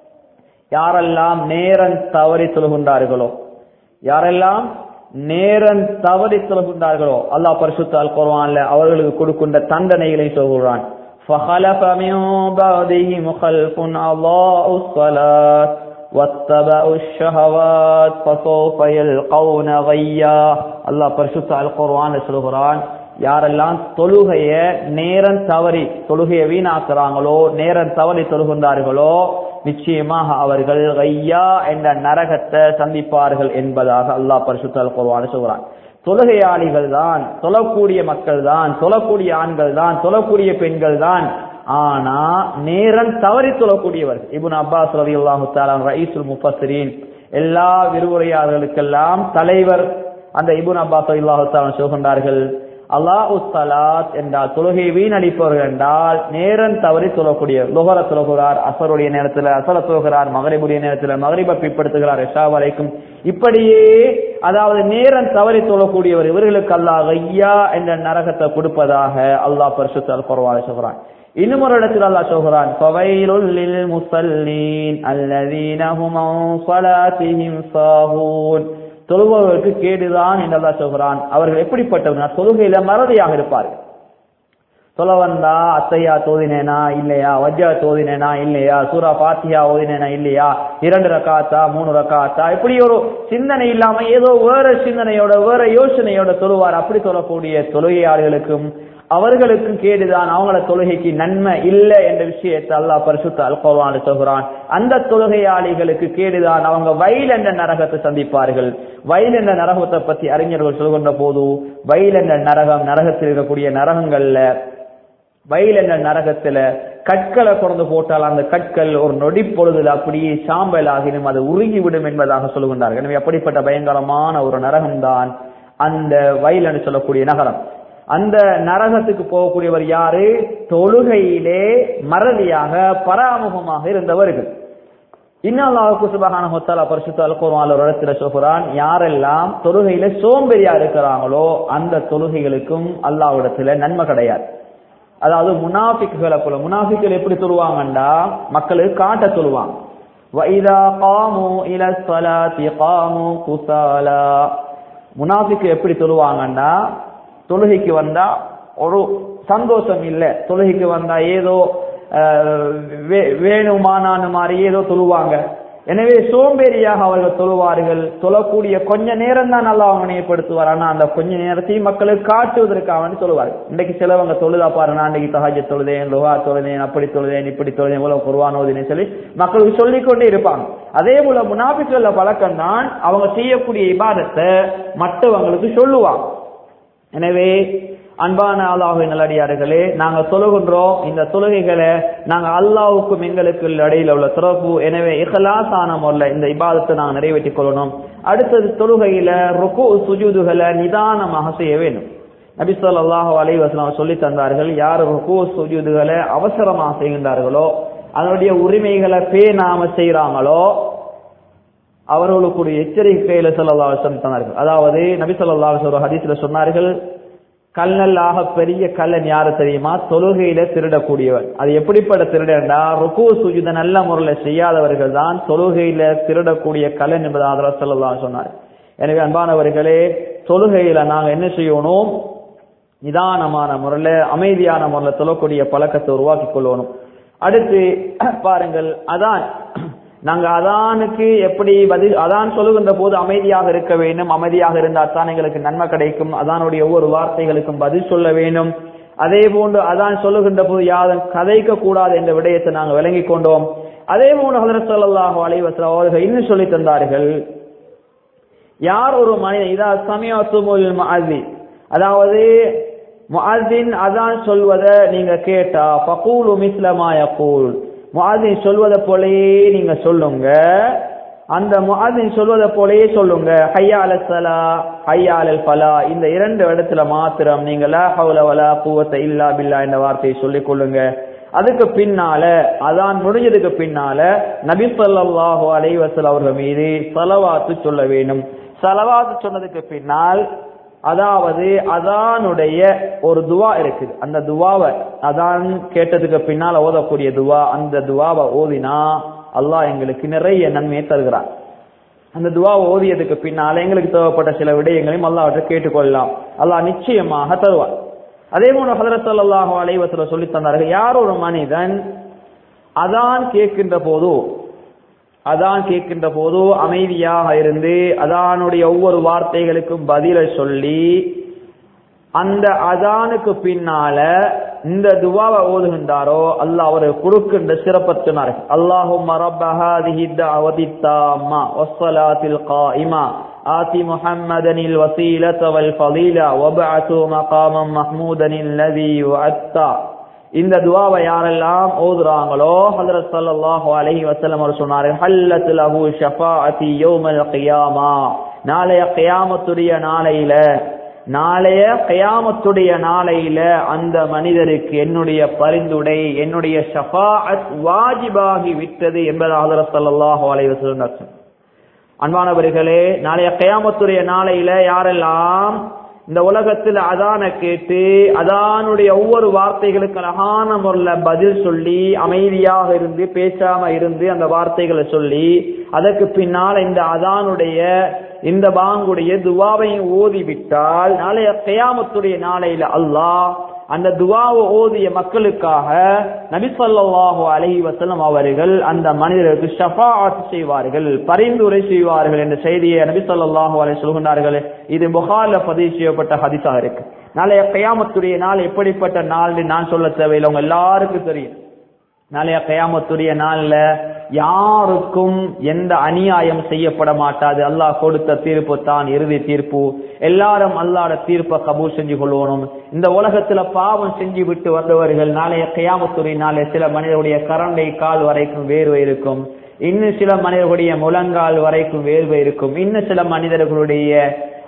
யாரெல்லாம் நேரம் தவறி தொழுகின்றார்களோ யாரெல்லாம் நேரம் தவறி தொழுகின்றார்களோ அல்லாஹ் பரிசுத்த அல் குர்ஆன்ல அவர்களுக்கு கொடுக்கின்ற தண்டனைகளை சொல்கிறான் فخلف من بعدهم خلف أضاءوا الصلاة واتبعوا الشهوات فسوف يلقون غيا அல்லாஹ் பரிசுத்த அல் குர்ஆன்ல சொல்கிறான் யாரெல்லாம் தொழுகைய நேரம் தவறி தொழுகையை வீணாக்குறாங்களோ நேரம் தவறி தொழுகின்றார்களோ நிச்சயமாக அவர்கள் ஐயா என்ற நரகத்தை சந்திப்பார்கள் என்பதாக அல்லாஹ் பரிசுத்த அல் குர்ஆன்ல சொல்கிறான் தொழுகையாளிகள் தான் தொழக்கூடிய மக்கள் தான் தொழக்கூடிய ஆண்கள் தான் தொழக்கூடிய பெண்கள் தான் ஆனா நேரம் தவறி தொழக்கூடியவர்கள் இபுன் அப்பாஸ் ரவி அல்லாஹு ரயீசுல் முஃபஸ்ஸிரீன் எல்லா விரிவுரையாளர்களுக்கெல்லாம் தலைவர் அந்த இபுன் அப்பாஸ் ரவி அல்லாஹு சொல்கின்றார்கள் அல்லாஹு சலாத் என்றால் தொழுகை வீணடிப்பவர்கள் என்றால் நேரம் தவறி தொழக்கூடிய லுகர தொழுகிறார் அசருடைய நேரத்தில் அசர தொழுகிறார் மகரிபுடைய நேரத்தில் மகரிப பிற்படுத்துகிறார் எஷா வரைக்கும் இப்படியே அதாவது நேரம் தவறி தொழக்கூடியவர் இவர்களுக்கு அல்லாஹ் ஐயா என்ற நரகத்தை கொடுப்பதாக அல்லாஹ் பரிசுத்தால் குறவாக சொல்கிறான் இன்னும் ஒரு இடத்தில் அல்லாஹ் சொல்கிறான் ஃபவைலுல் லில் முஸல்லீன் அல்லதீன ஹும் அன் ஸலாத்திஹிம் சாஹூன் தொழுபவர்களுக்கு கேடுதான் என்று அல்லாஹ் சொல்கிறான் அவர்கள் எப்படிப்பட்டவர்கள் தொழுகையில மறதியாக இருப்பார்கள் தொலை வந்தா அத்தையா தோதினேனா இல்லையா வஜ்ஜா தோதினேனா இல்லையா சூரா பாத்தியா ஓதினேனா இல்லையா இரண்டு ரக்காத்தா மூணு ரக்காத்தா இப்படி ஒரு சிந்தனை இல்லாம ஏதோ வேற சிந்தனையோட வேற யோசனையோட தொழுவார் அப்படி தொழக்கூடிய தொழுகையாளர்களுக்கும் அவர்களுக்கும் கேடுதான் அவங்கள தொழுகைக்கு நன்மை இல்லை என்ற விஷயத்தை அல்லாஹ் பரிசுத்த அல்கோவான் சொல்கிறான் அந்த தொழுகையாளிகளுக்கு கேடுதான் அவங்க வயல் என்ற நரகத்தை சந்திப்பார்கள் வயல் என்ற நரகத்தை பத்தி அறிஞர்கள் சொல்கின்ற போது வயல் என்ற நரகம் நரகத்தில் இருக்கக்கூடிய நரகங்கள்ல வயல் என்ற நரகத்துல கற்களை கொண்டு போட்டால் அந்த கற்கள் ஒரு நொடி பொழுதுல அப்படியே சாம்பல் ஆகினும் அது உருகிவிடும் என்பதாக சொல்லுகின்றார்கள் எனவே அப்படிப்பட்ட பயங்கரமான ஒரு நரகம்தான் அந்த வயல் என்று சொல்லக்கூடிய நகரம் அந்த நரகத்துக்கு போகக்கூடியவர் யாரு தொழுகையிலே மறதியாக பராமுகமாக இருந்தவர்கள் இன்னல்லாவுக்கு சுபகான ஹொத்தாலா பரிசுத்த அல்கோர்மால் ஒரு இடத்துல சொல்கிறான் யாரெல்லாம் தொழுகையில சோம்பேறியா இருக்கிறாங்களோ அந்த தொழுகைகளுக்கும் அல்லாவிடத்துல நன்மை கிடையாது அதாவது முனாஃபிக்குகளை போல முனாஃபிக்குகள் எப்படி சொல்லுவாங்கண்டா மக்களுக்கு காட்ட சொல்லுவாங்க வைதா காமு இல ஸலாத்தி காமு குசாலா முனாஃபிக்கு எப்படி சொல்லுவாங்கன்னா தொழுகைக்கு வந்தா ஒரு சந்தோஷம் இல்ல தொழுகைக்கு வந்தா ஏதோ அஹ், வே- வேணுமானான்னு மாதிரி ஏதோ தொழுவாங்க எனவே சோம்பேறியாக அவர்கள் தொழுவார்கள் தொழக்கூடிய கொஞ்ச நேரம் தான் நல்லா அவங்க நினைப்படுத்துவார் ஆனா அந்த கொஞ்ச நேரத்தையும் மக்களுக்கு காட்டுவதற்காக வேண்டி சொல்லுவார் இன்னைக்கு சிலவங்க தொழுதா பாரு நான் இன்னைக்கு தஹஜ தொழுதேன் லுஹா தொழுதேன் அப்படி தொழுதேன் இப்படி தொழுதேன் இவ்வளவு குருவான் ஓதினேன்னு சொல்லி மக்களுக்கு சொல்லிக் கொண்டே இருப்பாங்க அதே போல முனாபிக்குள்ள பழக்கம் தான் அவங்க செய்யக்கூடிய இபாதத்தை மற்றவங்களுக்கு சொல்லுவாங்க எனவே அன்பான அல்லாஹு நல்லடியார்களே நாங்க தொழுகின்றோம் இந்த தொழுகைகளை நாங்க அல்லாஹ்வுக்கும் எங்களுக்கு இடையில உள்ள தொடர்பு எனவே இஹ்லாஸான முறையில் இந்த இபாதத்தை நாங்க நிறைவேற்றிக் கொள்ளணும் அடுத்தது தொழுகையில ருக்கு சுஜூதுகளை நிதானமாக செய்ய வேண்டும் நபி ஸல்லல்லாஹு அலைஹி வஸல்லம் சொல்லி தந்தார்கள் யார் ருக்கு சுஜூதுகளை அவசரமாக செய்கின்றார்களோ அதனுடைய உரிமைகளை பேணாம செய்றாங்களோ அவர்களுக்குரிய எச்சரிக்கையில ஸல்லல்லாஹு அலைஹி வஸல்லம் தந்தார்கள் அதாவது நபி ஸல்லல்லாஹு அலைஹி வஸல்லம் ஹதீஸ்ல சொன்னார்கள் கல்லல்லாக பெரிய கல்லன் யாரு தெரியுமா தொழுகையில திருடக்கூடியவர் அது எப்படிப்பட்ட திருடன்டா ருக்கு சுஜித நல்ல முறையில செய்யாதவர்கள் தான் தொழுகையில திருடக்கூடிய கல்லன் என்பது ஆதரவு ஸல்லல்லாஹு சொன்னார் எனவே அன்பானவர்களே தொழுகையில நாங்க என்ன செய்யணும் நிதானமான முறையில அமைதியான முறையில தொழக்கூடிய பழக்கத்தை உருவாக்கி கொள்ளணும் அடுத்து பாருங்கள் அதான் நாங்க அதானுக்கு எப்படி பதில் அதான் சொல்லுகின்ற போது அமைதியாக இருக்க வேண்டும் அமைதியாக இருந்தால் தான் எங்களுக்கு நன்மை கிடைக்கும் அதானுடைய ஒவ்வொரு வார்த்தைகளுக்கும் பதில் சொல்ல வேண்டும் அதே போன்று அதான் சொல்லுகின்ற போது யாரும் கதைக்க கூடாது என்ற விடயத்தை நாங்கள் விளங்கிக் கொண்டோம் அதே போன்று ஹதரத் ஸல்லல்லாஹு அலைஹி வஸல்லம் அவர்கள் இன்னும் சொல்லி தந்தார்கள் யார் ஒரு மனிதன் இதா சமயத்துமுல் முஅஸ்ஸின் அதாவது முஅஸ்ஸின் அதான் சொல்வதை நீங்க கேட்டா ஃபகூலு மிஸ்ல மா யகூல் முஅஸ்ஸின் சொல்வதை போலயே நீங்க சொல்லுங்க அந்த முஅஸ்ஸின் சொல்வதை போலயே சொல்லுங்க ஹய்யா அலஸ் ஸலா ஹய்யா அலல் ஃபலா இந்த இரண்டு இடத்துல மாத்திரம் நீங்க லா ஹவுல வலா குவத்த இல்லா பில்லா என்ற வார்த்தையை சொல்லிக் கொள்ளுங்க அதுக்கு பின்னால அதான் முடிஞ்சதுக்கு பின்னால நபி ஸல்லல்லாஹு அலைஹி வஸல்லம் அவர்கள் மீது ஸலவாத்து சொல்ல வேண்டும் ஸலவாத்து சொன்னதுக்கு பின்னால் அதாவது அதானுடைய ஒரு துவா இருக்குது அந்த துவாவை அதான் கேட்டதுக்கு பின்னால் ஓதக்கூடிய துவா அந்த துவாவை ஓதினா அல்லாஹ் எங்களுக்கு நிறைய நன்மையை தருகிறான் அந்த துவாவை ஓதியதுக்கு பின்னால எங்களுக்கு தேவைப்பட்ட சில விடயங்களையும் அல்லாஹ்விட்ட கேட்டுக்கொள்ளலாம் அல்லாஹ் நிச்சயமாக தருவார் அதே போல ஹதரத் ஸல்லல்லாஹு அலைஹி வஸல்லம் சொல்லி தந்தார்கள் யார் ஒரு மனிதன் அதான் கேட்கின்ற போது அதான் கேட்கின்ற போது அமைதியாக இருந்து அதானுடைய ஒவ்வொரு வார்த்தைகளுக்கும் பதிலை சொல்லி அந்த அதானுக்கு பின்னால இந்த துவாவை ஓதுகின்றாரோ அல்லாஹ் அவர் கொடுக்கின்ற சிறப்பை சொன்னார்கள் அல்லாஹும் ரப்ப ஹாதிஹி தஅவதி தாம்மா வஸ்ஸலாத்தில் காயிமா ஆதி முஹம்மதன் الوسيلة والفضيلة وابعثه مقاما محمودا الذي وعدته இந்த துவாவை யாரெல்லாம் ஓதுறாங்களோ ஹஜரத் ஸல்லல்லாஹு அலைஹி வஸல்லம் அவர் சொன்னார்கள் ஹல்லத் லஹு ஷஃபாஅத்தி யௌமல் கியாமா நாளைய கியாமத்துடைய நாளையில நாளைய கியாமத்துடைய நாளையில அந்த மனிதருக்கு என்னுடைய பரிந்துடை என்னுடைய ஷஃபாஅத் வாஜிபாகி விட்டது என்பதாக ஹஜரத் ஸல்லல்லாஹு அலைஹி வஸல்லம் சொன்னார் அன்பானவர்களே நாளைய கயாமத்துடைய நாளையில யாரெல்லாம் இந்த உலகத்தில் அதான கேட்டு அதானுடைய ஒவ்வொரு வார்த்தைகளுக்கு அழகான முறையில பதில் சொல்லி அமைதியாக இருந்து பேசாம இருந்து அந்த வார்த்தைகளை சொல்லி அதற்கு பின்னால் இந்த அதானுடைய இந்த பாங்குடைய துவாவையும் ஓதிவிட்டால் நாளைய கயாமத்துடைய நாளையில அல்லாஹ் அந்த துவாவை ஓதிய மக்களுக்காக நபி ஸல்லல்லாஹு அலைஹி வஸல்லம் அவர்கள் அந்த மனிதருக்கு ஷஃபாஅத் செய்வார்கள் பரிந்துரை செய்வார்கள் என்ற செய்தியை நபி ஸல்லல்லாஹு அலைஹி சொல்கிறார்கள் இது புகார்ல பதிவு செய்யப்பட்ட ஹதீஸாக இருக்கு நாளைய கயாமத்துடைய நாள் எப்படிப்பட்ட நாள்னு நான் சொல்ல தேவையில்லை உங்க எல்லாருக்கும் தெரியும் நாளைய கயாமத்துடைய நாள்ல யாருக்கும் எந்த அநியாயம் செய்யப்பட மாட்டாது அல்லாஹ் கொடுத்த தீர்ப்பு தான் இறுதி தீர்ப்பு எல்லாரும் அல்லாட தீர்ப்பை கபூல் செஞ்சு கொள்ளணும் இந்த உலகத்துல பாவம் செஞ்சு விட்டு வந்தவர்கள் நாளைய கயாமத்துடைய நாளை சில மனிதருடைய கரண்டை கால் வரைக்கும் வேர்வை இருக்கும் இன்னும் சில மனிதர்களுடைய முழங்கால் வரைக்கும் வேர்வை இருக்கும் இன்னும் சில மனிதர்களுடைய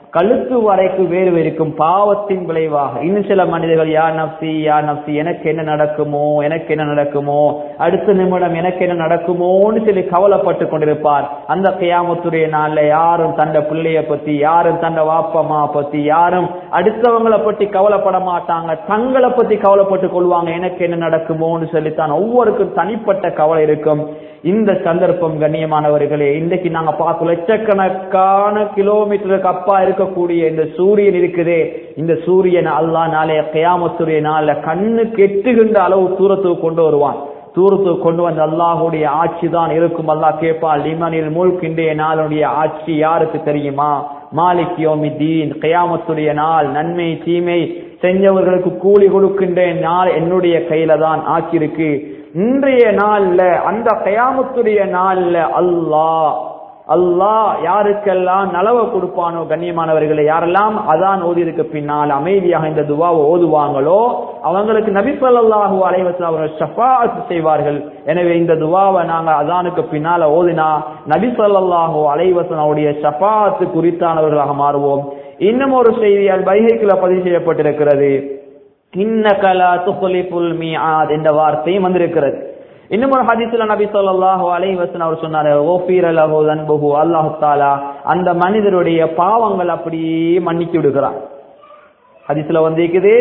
கழுத்து வரைக்கும் வேறு இருக்கும் பாவத்தின் விளைவாக இன்னும் சில மனிதர்கள் யா நப்சி யா நப்சி எனக்கு என்ன நடக்குமோ எனக்கு என்ன நடக்குமோ அடுத்த நிமிடம் எனக்கு என்ன நடக்குமோன்னு சொல்லி கவலைப்பட்டு கொண்டிருப்பார் அந்த கியாமத்துடைய நாள்ல யாரும் தண்ட பிள்ளைய பத்தி யாரும் தண்ட வாப்பம்மா பத்தி யாரும் அடுத்தவங்களை பத்தி கவலைப்பட மாட்டாங்க தங்களை பத்தி கவலைப்பட்டு கொள்வாங்க எனக்கு என்ன நடக்குமோன்னு சொல்லித்தான் ஒவ்வொருக்கும் தனிப்பட்ட கவலை இருக்கும் இந்த சந்தர்ப்பம் கண்ணியமானவர்களே இன்றைக்கு நாங்க பார்க்க லட்சக்கணக்கான கிலோமீட்டருக்கு அப்பா இருக்கக்கூடிய இந்த சூரியன் இருக்குதே இந்த சூரியன் அல்லா நாளைய கயாமத்துடைய நாள்ல கண்ணுக்கு எட்டுகின்ற அளவு தூரத்துக்கு கொண்டு வருவான் தூரத்துக்கு கொண்டு வந்த அல்லாஹுடைய ஆட்சி தான் இருக்கும் அல்லாஹ் கேட்பான் லிமனில் மூழ்க் இன்றைய நாளுடைய ஆட்சி யாருக்கு தெரியுமா மாலிக் யோமி தீன் கயாமத்துடைய நாள் நன்மை தீமை செஞ்சவர்களுக்கு கூலி கொடுக்கின்ற நாள் என்னுடைய கையில தான் ஆக்கியிருக்கு இன்றைய நாள்ல அந்த கயாமத்துடைய நாள்ல அல்லாஹ் அல்லாஹ் யாருக்கெல்லாம் நலவை கொடுப்பானோ கண்ணியமானவர்களை யாரெல்லாம் அதான் ஓதியதுக்கு பின்னால் அமைதியாக இந்த துவாவை ஓதுவாங்களோ அவங்களுக்கு நபி ஸல்லல்லாஹு அலைஹி வஸல்லம் அவர்கள் ஷஃபாஅத் செய்வார்கள் எனவே இந்த துவாவை நாங்க அதானுக்கு பின்னால ஓதினா நபி ஸல்லல்லாஹு அலைஹி வஸல்லம் அவருடைய ஷஃபாஅத் குறித்தானவர்களாக மாறுவோம் இன்னும் ஒரு செய்தியால் பைஹைக்குல பதிவு செய்யப்பட்டிருக்கிறது இன்னகலா துஹ்லிஃபுல் மீஆத் என்ற வார்த்தையும் வந்திருக்கிறது இன்னும் ஒரு ஹதீஸ்ல நபி ஸல்லல்லாஹு அலைஹி வஸல்லம் அவர் சொன்னாரு ஓஃபீர லஹு தன்புஹு அல்லாஹ் தஆலா அந்த மனிதருடைய பாவங்கள் அப்படியே மன்னிச்சு விடுகிறான் ஹதீஸ்ல வந்திருக்குது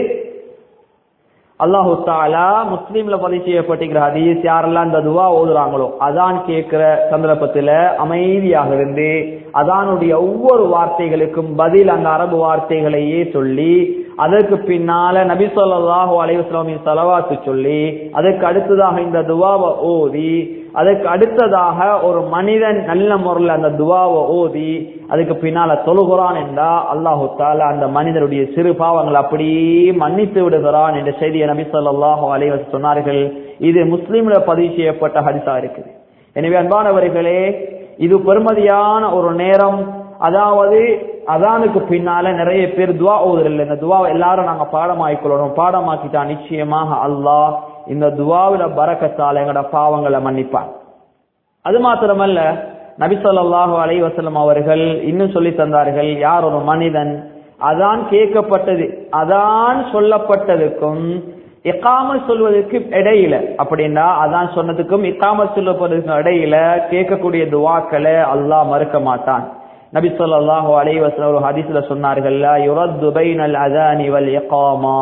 அல்லாஹு தாலா முஸ்லீம்ல பதிவு செய்யப்பட்டிருக்கிற ஹதீஸ் யாரெல்லாம் இந்த துவா ஓதுறாங்களோ அதான் கேட்கிற சந்தர்ப்பத்துல அமைதியாக இருந்து அதானுடைய ஒவ்வொரு வார்த்தைகளுக்கும் பதில் அந்த அரபு வார்த்தைகளையே சொல்லி அதற்கு பின்னால நபி சொல்லாஹு அலைவாஸ்லாமின் செலவாத்து சொல்லி அதுக்கு அடுத்ததாக இந்த துவாவை ஓதி அதுக்கு அடுத்ததாக ஒரு மனிதன் நல்ல முறையில் அந்த துவாவை ஓதி அதுக்கு பின்னால தொழுகிறான் என்றா அல்லாஹு தாலா அந்த மனிதனுடைய சிறு பாவங்கள் அப்படியே மன்னித்து விடுகிறான் என்ற செய்தியை நபி சொல்லாஹு அலைவஸ் சொன்னார்கள் இது முஸ்லீம்ல பதிவு செய்யப்பட்ட ஹரிசா இருக்குது எனவே அன்பானவர்களே இது பெருமதியான ஒரு நேரம் அதாவது அதானுக்கு பின்னால நிறைய பேர் துவா ஓதுறதில்லை இந்த துவாவை எல்லாரும் நாங்க பாடமாக்கிக்கொள்ளணும் பாடமாக்கிட்டா நிச்சயமாக அல்லாஹ் இந்த துவாவில பறக்கத்தால எங்கட பாவங்களை மன்னிப்பான் அது மாத்திரமல்ல நபி சொல்லாஹு அலை வசலம் அவர்கள் இன்னும் சொல்லி தந்தார்கள் யார் ஒரு மனிதன் அதான் கேட்கப்பட்டது அதான் சொல்லப்பட்டதுக்கும் இக்காமல் சொல்வதற்கு இடையில அப்படின்னா அதான் சொன்னதுக்கும் இக்காமல் சொல்லப்படுறதுக்கும் இடையில கேட்கக்கூடிய துவாக்களை அல்லாஹ் மறுக்க மாட்டான் நபி சொல்லாஹு அலைஹி வஸல்லம் ஒரு ஹதீஸ்ல சொன்னார்கள் யுரத்து பைனல் அதானி வல் இகாமா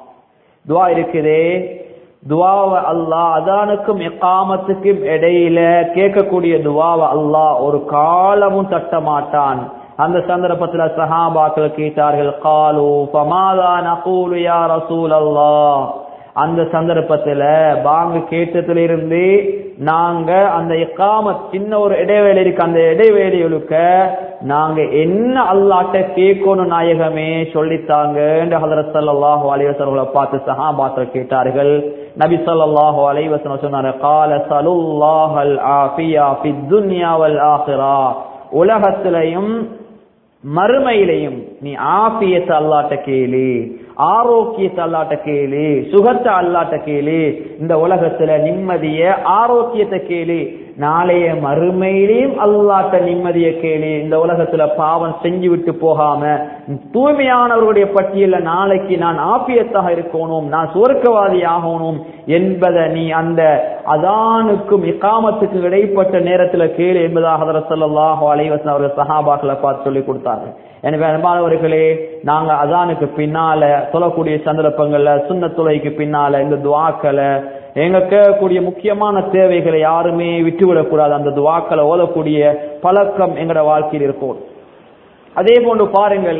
துவா இருக்குதே துவாவை அல்லாஹ் அதானுக்கும் இக்காமத்துக்கும் இடையில கேட்கக்கூடிய துவாவை அல்லாஹ் ஒரு காலமும் தட்ட மாட்டான் அந்த சந்தர்ப்பத்துல சஹாபாக்கள் கேட்டார்கள் காலு ஃபமாதா நகூலு யா ரசூல் அல்லாஹ் அந்த சந்தர்ப்பத்துல பாங்கு கேட்டதுல இருந்து நாங்க அந்த இக்காம சின்ன ஒரு இடைவேளை இருக்கு அந்த இடைவேளைகளுக்க நாங்க என்ன அல்லாட்ட கேட்கணும் நாயகமே சொல்லித்தாங்க ஹதரத் சல்லாஹு அலைவசர்களை பார்த்து சஹாபாக்கள் கேட்டார்கள் நபி ஸல்லல்லாஹு அலைஹி வஸல்லம் சொன்னாரு قال சலுல்லாஹ் அல் ஆஃபியா ஃபித் துன்யா வல் ஆখিরা உலகத்திலையும் மறுமையிலையும் நீ ஆபியத்தை அல்லாட்ட கேளு ஆரோக்கியத்தை அல்லாட்ட கேளு சுகத்தை அல்லாட்ட கேளு இந்த உலகத்துல நிம்மதிய ஆரோக்கியத்தை கேளு நாளைய மறுமையிலையும் அல்லாட்ட நிம்மதிய கேளு இந்த உலகத்துல பாவம் செஞ்சு விட்டு போகாம தூய்மையானவர்களுடைய பட்டியல நாளைக்கு நான் ஆபியத்தாக இருக்கணும் நான் சுவர்க்கவாதி ஆகணும் என்பதை நீ அந்த அதானுக்கும் இக்காமத்துக்கு இடைப்பட்ட நேரத்துல கேளு என்பதாக ஹதரத் ஸல்லல்லாஹு அலைஹி வஸல்லம் அவர்கள் சஹாபாக்களை பார்த்து சொல்லி கொடுத்தாங்க எனவே அன்பானவர்களே நாங்க அதானுக்கு பின்னால சொல்லக்கூடிய சந்தர்ப்பங்கள்ல சுண்ண துளைக்கு பின்னால இந்த துவாக்களை எங்க கேட்கக்கூடிய முக்கியமான தேவைகளை யாருமே விட்டுவிடக்கூடாது அந்த துவாக்களை ஓதக்கூடிய பழக்கம் எங்கட வாழ்க்கையில் இருக்கும் அதே போன்று பாருங்கள்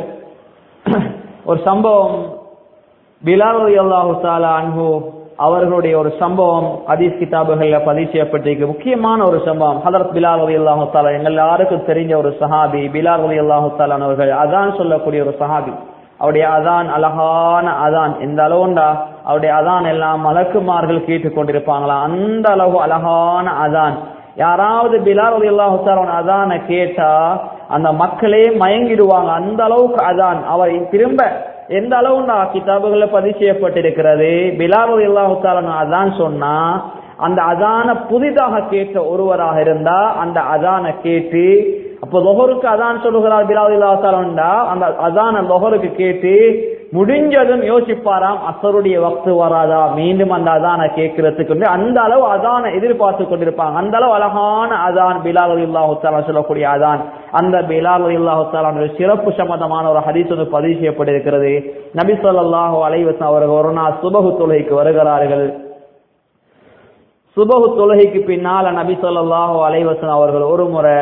ஒரு சம்பவம் பிலால் அல்லாஹு தாலா அன்பு அவர்களுடைய ஒரு சம்பவம் ஹதீஸ் கிதாபுகள்ல பதிவு செய்யப்பட்டிருக்கு முக்கியமான ஒரு சம்பவம் ஹதரத் பிலால் அலி அல்லாஹு தாலா எங்கள் யாருக்கும் தெரிஞ்ச ஒரு சஹாபி பிலால் அலி அல்லாஹு தாலான் அவர்கள் அதான் சொல்லக்கூடிய ஒரு சஹாபி அவருடைய அதான் அழகான அதான் எந்த அளவுண்டா அவருடைய அதான் எல்லாம் மலக்குமார்கள் கேட்டுக்கொண்டிருப்பாங்களா அந்த அளவு அழகான அதான் யாராவது பிலால் அலி அல்லாஹு தாலான் அதான கேட்டா அந்த மக்களே மயங்கிடுவாங்க அந்த அளவுக்கு அதான் அவர் திரும்ப எந்த அளவுண்டா கிதாபுகள்ல பதிவு செய்யப்பட்டிருக்கிறது பிலால் அல்லாஹு தாலன் அதான் சொன்னா அந்த அதான புதிதாக கேட்ட ஒருவராக இருந்தா அந்த அதான கேட்டு அப்போ லொஹருக்கு அதான் சொல்லுகிறார் பிலால் இல்லாத்தாலா அந்த அதான் லொஹருக்கு கேட்டு முடிஞ்சதும் யோசிப்பாராம் அசருடைய வக்து வராதா மீண்டும் அந்த அதான கேட்கறதுக்கு அந்த அளவு அதான எதிர்பார்த்து கொண்டிருப்பாங்க அந்த அளவு அழகான அதான் பிலால் இல்லாஹுத்தாலா சொல்லக்கூடிய அதான் அந்த பிலால் இல்லாஹுத்தாலா சிறப்பு சம்பந்தமான ஒரு ஹதீஸ் வந்து பதிவு செய்யப்பட்டிருக்கிறது நபி சொல்லாஹு அலைவசம் அவர்கள் ஒரு நாள் சுபகு தொழுகைக்கு வருகிறார்கள் சுபகு தொழுகைக்கு பின்னால நபி சொல்லாஹு அலைவசன் அவர்கள் ஒரு முறை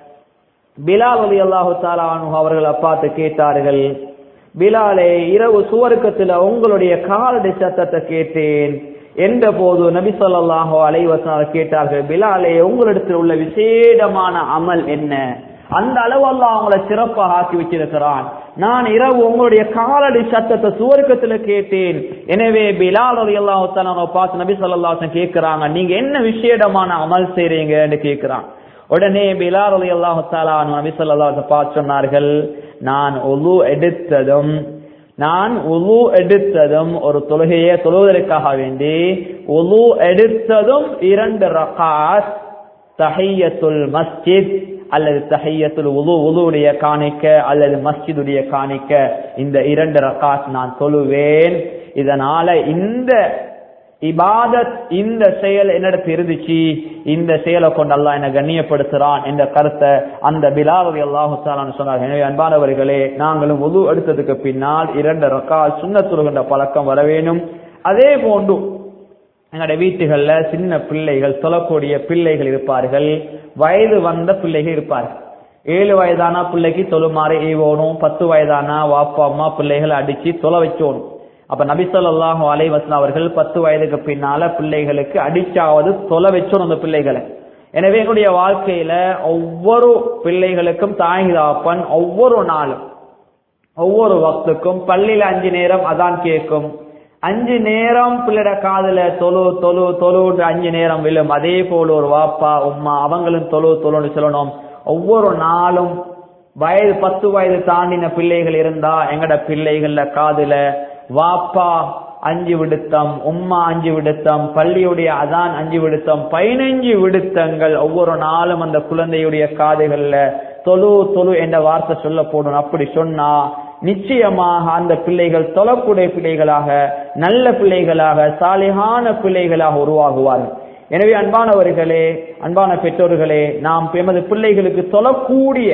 பிலால் அலி அல்லாஹு தாலானு அவர்களை பார்த்து கேட்டார்கள் பிலாலே இரவு சுவர்க்கத்துல உங்களுடைய காலடி சத்தத்தை கேட்டேன் என்ற போது நபி சொல்லாஹோ அலைவசனார் கேட்டார்கள் பிலாலே உங்களிடத்தில் உள்ள விசேடமான அமல் என்ன அந்த அளவு அல்லாஹ் அவங்களை சிறப்பாக ஆக்கி வச்சிருக்கிறான் நான் இரவு உங்களுடைய காலடி சத்தத்தை சுவர்க்கத்துல கேட்டேன் எனவே பிலால் அலி அல்லாஹு பார்த்து நபி சொல்லாஹன் கேட்கிறாங்க நீங்க என்ன விசேடமான அமல் செய்றீங்கன்னு கேட்கிறான் உடனே பிலால் அலி அல்லாஹு தாலான் நபி சொல்லாஹ் பார்த்து சொன்னார்கள் நான் ஒலு எடுத்ததும் நான் உலு எடுத்ததும் ஒரு தொழுகையை தொழுவதற்காக வேண்டி உலு எடுத்ததும் இரண்டு ரகாத் தஹையத்துல் மஸ்ஜித் அல்லது தஹையத்துல் உலு உலுடைய காணிக்க அல்லது மஸ்ஜிதுடைய காணிக்க இந்த இரண்டு ரகாத் நான் தொழுவேன் இதனால இந்த இபாதத் இந்த செயல் என்னிடத்து இருந்துச்சு இந்த செயலை கொண்டு அல்லாஹ் என்ன கண்ணியப்படுத்துறான் என்ற கருத்தை அந்த பிலாவதி அல்லாஹு சொன்னார் எனவே அன்பானவர்களே நாங்களும் உது எடுத்ததுக்கு பின்னால் இரண்டு ரக்கா சுண்ணத்துருகின்ற பழக்கம் வர வேணும் அதே போன்று எங்களுடைய வீட்டுகள்ல சின்ன பிள்ளைகள் தொழக்கூடிய பிள்ளைகள் இருப்பார்கள் வயது வந்த பிள்ளைகள் இருப்பார்கள் ஏழு வயதானா பிள்ளைக்கு தொழுமாறு ஈவோணும் பத்து வயதானா வாப்பா அம்மா பிள்ளைகளை அடிச்சு தொலை வச்சோணும் அப்ப நபிசல்லாஹு அலைவசன் அவர்கள் பத்து வயதுக்கு பின்னால பிள்ளைகளுக்கு அடிச்சாவது தொலை வச்சோம் அந்த பிள்ளைகளை எனவே என்னுடைய வாழ்க்கையில ஒவ்வொரு பிள்ளைகளுக்கும் தாய் தாப்பன் ஒவ்வொரு நாளும் ஒவ்வொரு வக்துக்கும் பள்ளியில அஞ்சு நேரம் அதான் கேட்கும் அஞ்சு நேரம் பிள்ளைட காதுல தொழு தொழு தொழுன்னு அஞ்சு நேரம் விழும் அதே போல ஒரு வாப்பா உம்மா அவங்களும் தொழு தொழுன்னு சொல்லணும் ஒவ்வொரு நாளும் வயது பத்து வயது தாண்டின பிள்ளைகள் இருந்தா எங்கட பிள்ளைகள்ல காதுல வாப்பா அஞ்சு விடுத்தம் உம்மா அஞ்சு விடுத்தம் பள்ளியுடைய அதான் அஞ்சு விடுத்தம் பதினஞ்சு விடுத்தங்கள் ஒவ்வொரு நாளும் அந்த குழந்தையுடைய காதுகள்ல தொழு தொழு என்ற வார்த்தை சொல்ல போடணும் அப்படி சொன்னா நிச்சயமாக அந்த பிள்ளைகள் தொழக்கூடிய பிள்ளைகளாக நல்ல பிள்ளைகளாக சாலிகான பிள்ளைகளாக உருவாகுவார்கள் எனவே அன்பானவர்களே அன்பான பெற்றோர்களே நாம் எமது பிள்ளைகளுக்கு தொழக்கூடிய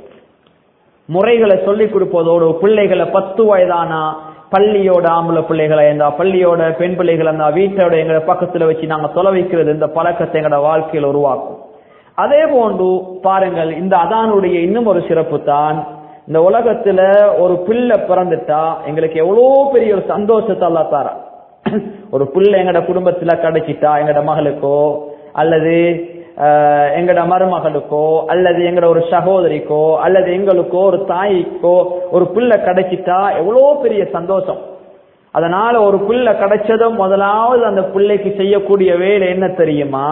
முறைகளை சொல்லிக் கொடுப்பதோடு பிள்ளைகளை பத்து வயதானா பள்ளியோட ஆம்பளை பிள்ளைகளை இருந்தா பள்ளியோட பெண் பிள்ளைகள் இருந்தா வீட்டோட எங்களை பக்கத்துல வச்சு நாங்க தொலை வைக்கிறது இந்த பழக்கத்தை எங்களோட வாழ்க்கையில் உருவாக்கும் அதே போன்று பாருங்கள் இந்த அதானுடைய இன்னும் ஒரு சிறப்பு தான் இந்த உலகத்துல ஒரு பிள்ளை பிறந்துட்டா எங்களுக்கு எவ்வளோ பெரிய ஒரு சந்தோஷத்தை அல்லா தாரா ஒரு பிள்ளை எங்கட குடும்பத்துல கிடைச்சிட்டா எங்கட மகளுக்கோ அல்லது எங்கட மருமகளுக்கோ அல்லது எங்கட ஒரு சகோதரிக்கோ அல்லது எங்களுக்கோ ஒரு தாய்க்கோ ஒரு பிள்ளை கிடைச்சிட்டா எவ்வளோ பெரிய சந்தோஷம் அதனால ஒரு பிள்ளை கிடைச்சதும் முதலாவது அந்த பிள்ளைக்கு செய்யக்கூடிய வேலை என்ன தெரியுமா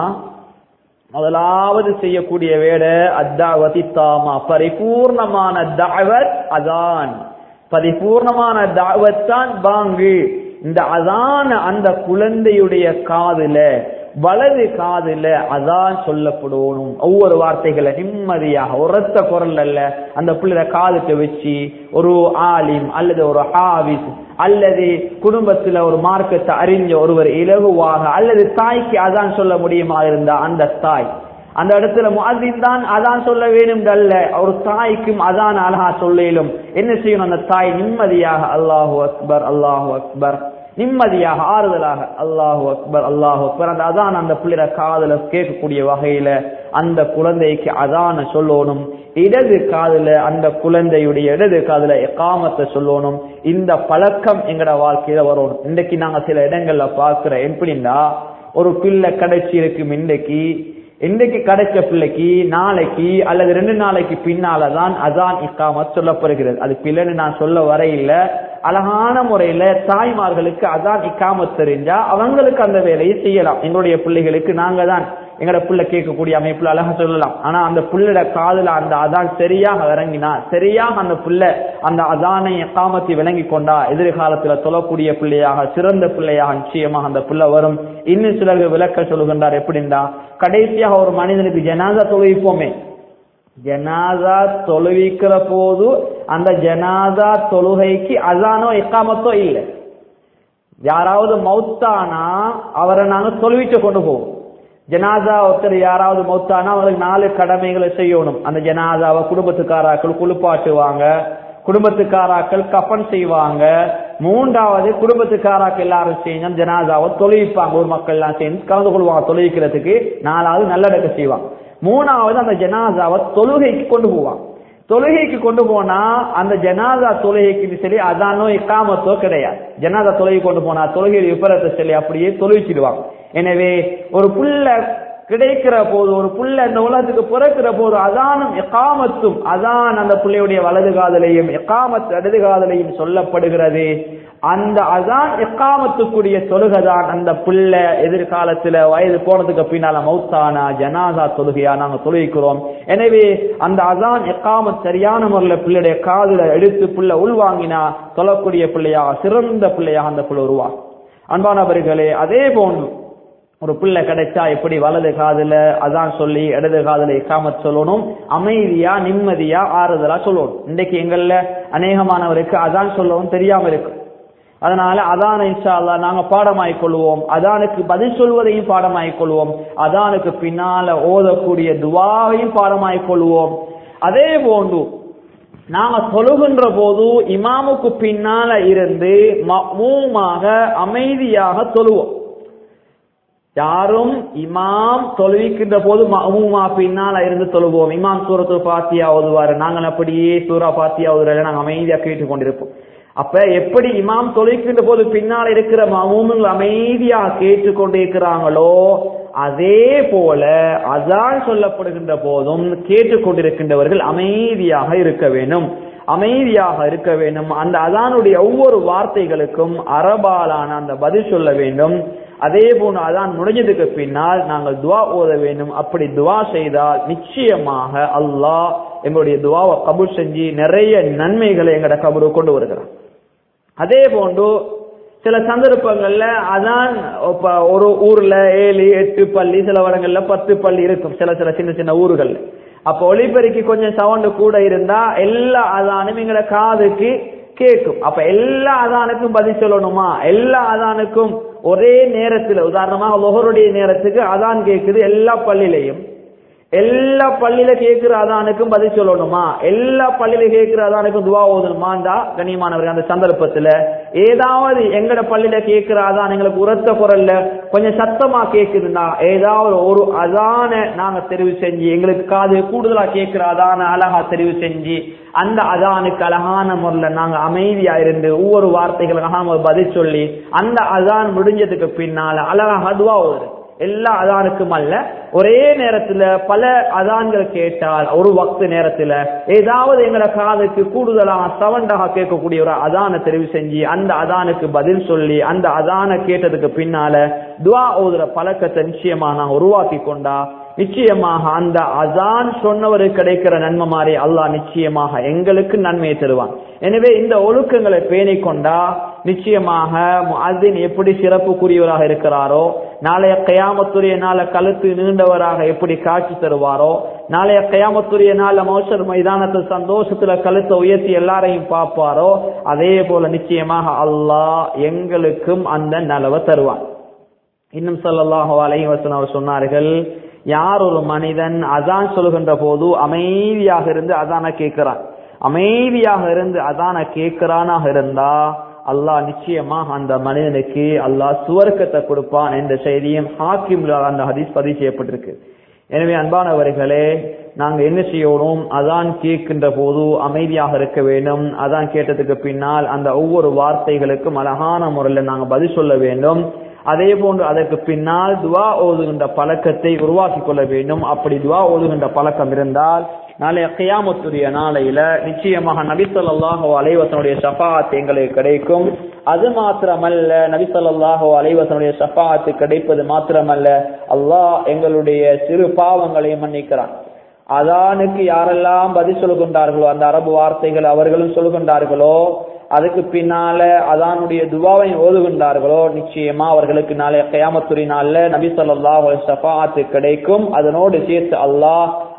முதலாவது செய்யக்கூடிய வேலை அத்தாவதி தாமா பரிபூர்ணமான தாவத் அதான் பரிபூர்ணமான தாவத் தான் பாங்கு இந்த அதான அந்த குழந்தையுடைய காதுல வலது காதுல அதான் சொல்லப்படணும் ஒவ்வொரு வார்த்தைகளை நிம்மதியாக உரத்த குரல் அல்ல அந்த பிள்ளைய காதுக்கு வச்சு ஒரு ஆலிம் அல்லது ஒரு ஹாவிஸ் அல்லது குடும்பத்துல ஒரு மார்க்கத்தை அறிஞ்ச ஒருவர் இலகுவாக அல்லது தாய்க்கு அதான் சொல்ல முடியுமா இருந்தா அந்த தாய் அந்த இடத்துல முஅத்தின் தான் அதான் சொல்ல வேணும் அல்ல ஒரு தாய்க்கும் அதான் அழகா சொல்லும் என்ன செய்யணும் அந்த தாய் நிம்மதியாக அல்லாஹு அக்பர் அல்லாஹு அக்பர் நிம்மதியாக ஆறுதலாக அல்லாஹு அக்பர் அல்லாஹு அக்பர் அந்த அதான் அந்த பிள்ளைற காதுல கேட்கக்கூடிய வகையில அந்த குழந்தைக்கு அதான சொல்லணும் இடது காதுல அந்த குழந்தையுடைய இடது காதுல எக்காமத்தை சொல்லணும் இந்த பழக்கம் எங்கட வாழ்க்கையில வரணும் இன்றைக்கு நாங்க சில இடங்கள்ல பாக்குற எப்படின்னா ஒரு பிள்ளை கிடைச்சி இருக்கும் இன்றைக்கு இன்றைக்கு கிடைச்ச பிள்ளைக்கு நாளைக்கு அல்லது ரெண்டு நாளைக்கு பின்னாலதான் அதான் இக்காமத் சொல்லப்படுகிறது அது பிள்ளைன்னு நான் சொல்ல வரையில அழகான முறையில தாய்மார்களுக்கு அதான் இக்காமத் தெரிஞ்சா அவங்களுக்கு அந்த வேலையை செய்யலாம் எங்களுடைய பிள்ளைகளுக்கு நாங்க தான் எங்களோட பிள்ளை கேட்கக்கூடிய அமைப்புல அழகா சொல்லலாம் ஆனா அந்த பிள்ளைட காதுல அந்த அதான் சரியாக இறங்கினா சரியாக அந்த பிள்ளை அந்த அதானை எக்காமத்தை விளங்கி கொண்டா எதிர்காலத்துல தொழக்கூடிய பிள்ளையாக சிறந்த பிள்ளையாக நிச்சயமாக அந்த பிள்ளை வரும் இன்னும் சிலர்கள் விளக்க சொல்லுகின்றார் எப்படின்னா கடைசியாக ஒரு மனிதனுக்கு ஜனாதா தொழுவிப்போமே ஜனாதா தொழுவிக்கிற போது அந்த ஜனாதா தொழுகைக்கு அதானோ இக்காமத்தோ இல்லை யாராவது மௌத்தானா அவரை நாங்க தொழுவிட்டு கொண்டு போவோம் ஜனாதா ஒருத்தர் யாராவது மௌத்தானா அவருக்கு நாலு கடமைகளை செய்யணும் அந்த ஜனாதாவை குடும்பத்துக்காராக்கள் குளிப்பாட்டுவாங்க குடும்பத்துக்காராக்கள் கஃபன் செய்வாங்க மூன்றாவது குடும்பத்துக்காராக்கள் எல்லாரும் செய்யணும் ஜனாதாவை தொழுவிப்பாங்க ஊர் மக்கள் எல்லாம் சேர்ந்து கலந்து கொள்வாங்க தொழுவிக்கிறதுக்கு நாலாவது நல்லடக்க செய்வாங்க மூணாவது அந்த ஜனாதாவை தொழுகைக்கு கொண்டு போவாங்க தொழுகைக்கு கொண்டு போனா அந்த ஜனாதா தொழுகைக்கு சொல்லி அதானோ இக்காமத்தோ கிடையாது ஜனாதா தொழுகை கொண்டு போனா தொழுகை விபரத்தை சொல்லி அப்படியே தொழுவிச்சிடுவாங்க எனவே ஒரு புள்ள கிடைக்கிற போது ஒரு புள்ள இந்த உலகத்துக்கு பிறக்கிற போது அதானும் எக்காமத்தும் அதான் அந்த பிள்ளையுடைய வலது காதலையும் எக்காமத் இடது காதலையும் சொல்லப்படுகிறது அந்த அதான் எக்காமத்துக்குரிய தொழுகைதான் அந்த பிள்ளை எதிர்காலத்துல வயது போனதுக்கு பின்னால மௌத்தானா ஜனாதா தொழுகையா நாங்க தொழுகிறோம் எனவே அந்த அதான் எக்காமத் சரியான முறையில் பிள்ளையுடைய காதுல எடுத்து பிள்ளை உள்வாங்கினா தொழக்கூடிய பிள்ளையாக சிறந்த பிள்ளையாக அந்த பிள்ளை உருவாகும் அன்பானவர்களே அதே போன்று ஒரு பிள்ளை கிடைச்சா எப்படி வலது காதுல அதான் சொல்லி இடது காதுல இக்காமத் சொல்லணும் அமைதியா நிம்மதியா ஆறுதலா சொல்லணும் இன்றைக்கு எங்கள்ல அநேகமானவருக்கு அதான் சொல்லவும் தெரியாம இருக்கு அதனால அதான இன்ஷா அல்லா நாங்க பாடமாய் கொள்வோம் அதானுக்கு பதில் சொல்வதையும் பாடமாய் கொள்வோம் அதானுக்கு பின்னால ஓதக்கூடிய துவாவையும் பாடமாய் கொள்வோம் அதே போன்று நாம தொழுகின்ற போது இமாமுக்கு பின்னால இருந்து மமூமாக அமைதியாக தொழுவோம் யாரும் இமாம் தொழுவிக்கின்ற போது மமூமா பின்னால இருந்து தொழுவோம் இமாம் சூரத்து பாத்தியா ஓதுவாரு நாங்கள் அப்படியே சூரா பாத்தியா ஓதுறல நாங்கள் அமைதியா கேட்டுக் கொண்டிருப்போம் அப்ப எப்படி இமாம் தொலைக்கின்ற போது பின்னால் இருக்கிற மமூமுங்கள் அமைதியா கேட்டுக்கொண்டே இருக்கிறாங்களோ அதே போல அதான் சொல்லப்படுகின்ற போதும் கேட்டுக்கொண்டிருக்கின்றவர்கள் அமைதியாக இருக்க வேண்டும் அமைதியாக இருக்க வேண்டும் அந்த அதானுடைய ஒவ்வொரு வார்த்தைகளுக்கும் அரபாலான அந்த பதில் சொல்ல வேண்டும் அதே போன்று அதான் முடிஞ்சதுக்கு பின்னால் நாங்கள் துவா ஓத வேண்டும் அப்படி துவா செய்தால் நிச்சயமாக அல்லாஹ் எங்களுடைய துவாவை கபூர் செஞ்சு நிறைய நன்மைகளை எங்கட கபூர் கொண்டு வருகிறான் அதே போன்று சில சந்தர்ப்பங்கள்ல அதான் இப்ப ஒரு ஊர்ல ஏழு எட்டு பள்ளி சில இடங்கள்ல பத்து பள்ளி இருக்கும் சில சில சின்ன சின்ன ஊர்கள் அப்ப ஒளிபெருக்கி கொஞ்சம் சவுண்டு கூட இருந்தா எல்லா அதானும் எங்கட காதுக்கு கேட்கும் அப்ப எல்லா அதானுக்கும் பதில் சொல்லணுமா எல்லா அதானுக்கும் ஒரே நேரத்துல உதாரணமாக லொஹருடைய நேரத்துக்கு அதான் கேக்குது எல்லா பள்ளியிலையும் எல்லா பள்ளியில கேட்கிற அதானுக்கும் பதில் சொல்லணுமா எல்லா பள்ளியில கேட்கிற அதானுக்கும் துவா ஓதணுமாண்டா கண்ணியமானவர் அந்த சந்தர்ப்பத்துல ஏதாவது எங்கட பள்ளியில கேட்கிற அதான் எங்களுக்கு உரத்த குரல்ல கொஞ்சம் சத்தமா கேக்குதுன்னா ஏதாவது ஒரு அதான நாங்க தெரிவு செஞ்சு எங்களுக்கு காது கூடுதலா கேட்கிற அதான அழகா தெரிவு செஞ்சு அந்த அதானுக்கு அழகான முறையில நாங்க அமைதியா இருந்து ஒவ்வொரு வார்த்தைகளுக்காக பதில் சொல்லி அந்த அதான் முடிஞ்சதுக்கு பின்னால அழகாக துவா ஓதுறது எல்லா அதானுக்கும் அல்ல ஒரே நேரத்துல பல அதான்கள் கேட்டால் ஒரு வக்து நேரத்துல ஏதாவது எங்கட காதுக்கு கூடுதலாக சவண்டாக கேட்கக்கூடிய ஒரு அதான தெரிவு செஞ்சு அந்த அதானுக்கு பதில் சொல்லி அந்த அதான கேட்டதுக்கு பின்னால துவா ஓதுற பழக்கத்தை நிச்சயமா நான் உருவாக்கி கொண்டா நிச்சயமாக அந்த அதான் சொன்னவருக்கு கிடைக்கிற நன்மை மாதிரி அல்லாஹ் நிச்சயமாக எங்களுக்கு நன்மையை தருவான் எனவே இந்த ஒழுக்கங்களை பேணி கொண்டா நிச்சயமாக முஅத்தின் எப்படி சிறப்புக்குரியவராக இருக்கிறாரோ நாளைய கயாமத்துரிய நாள கழுத்து நீண்டவராக எப்படி காட்சி தருவாரோ நாளைய கயாமத்துரிய நாள மோசர் மைதானத்தில் சந்தோஷத்துல கழுத்தை உயர்த்தி எல்லாரையும் பார்ப்பாரோ அதே போல நிச்சயமாக அல்லாஹ் எங்களுக்கும் அந்த நலவை தருவான் இன்னும் சொல்லல்லாஹு அலைஹி வஸல்லம் அவர் சொன்னார்கள் யார் ஒரு மனிதன் அதான் சொல்கின்ற போது அமைதியாக இருந்து அதான கேட்கிறான் அமைதியாக இருந்து அதான கேட்கிறானாக இருந்தா அல்லாஹ் நிச்சயமாக அந்த மனிதனுக்கு அல்லாஹ் சுவர்க்கத்தை கொடுப்பான் என்ற செய்தியும் ஹாக்கிம்ல அந்த ஹதீஸ் பதிவு செய்யப்பட்டிருக்கு எனவே அன்பானவர்களே நாங்க என்ன செய்யணும் அதான் கேட்கின்ற போது அமைதியாக இருக்க வேண்டும் அதான் கேட்டதுக்கு பின்னால் அந்த ஒவ்வொரு வார்த்தைகளுக்கும் அழகான முறையில் நாங்க பதில் சொல்ல வேண்டும் அதே போன்று அதற்கு பின்னால் துவா ஓதுகின்ற பழக்கத்தை உருவாக்கி கொள்ள வேண்டும் அப்படி துவா ஓதுகின்ற பழக்கம் இருந்தால் நாளைய கியாமத்துடைய நாளையில நிச்சயமாக நபிசல்லாஹோ அலைவசனுடைய ஷஃபாத் எங்களுக்கு கிடைக்கும் அது மாத்திரமல்ல நபிசல்லாஹோ அலைவசனுடைய ஷஃபாத்து கிடைப்பது மாத்திரமல்ல அல்லாஹ் எங்களுடைய சிறு பாவங்களை மன்னிக்கிறான் அதானுக்கு யாரெல்லாம் பதில் சொல்கின்றார்களோ அந்த அரபு வார்த்தைகள் அவர்களும் சொல்கின்றார்களோ அதுக்கு பின்னால அதானுடைய துவாவை ஓதுகின்றார்களோ நிச்சயமா அவர்களுக்கு நாளைய கயாமத்துறை நாள்ல நபி சொல்லா ஷஃபாத்து கிடைக்கும் அதனோடு சேர்த்து அல்லாஹ்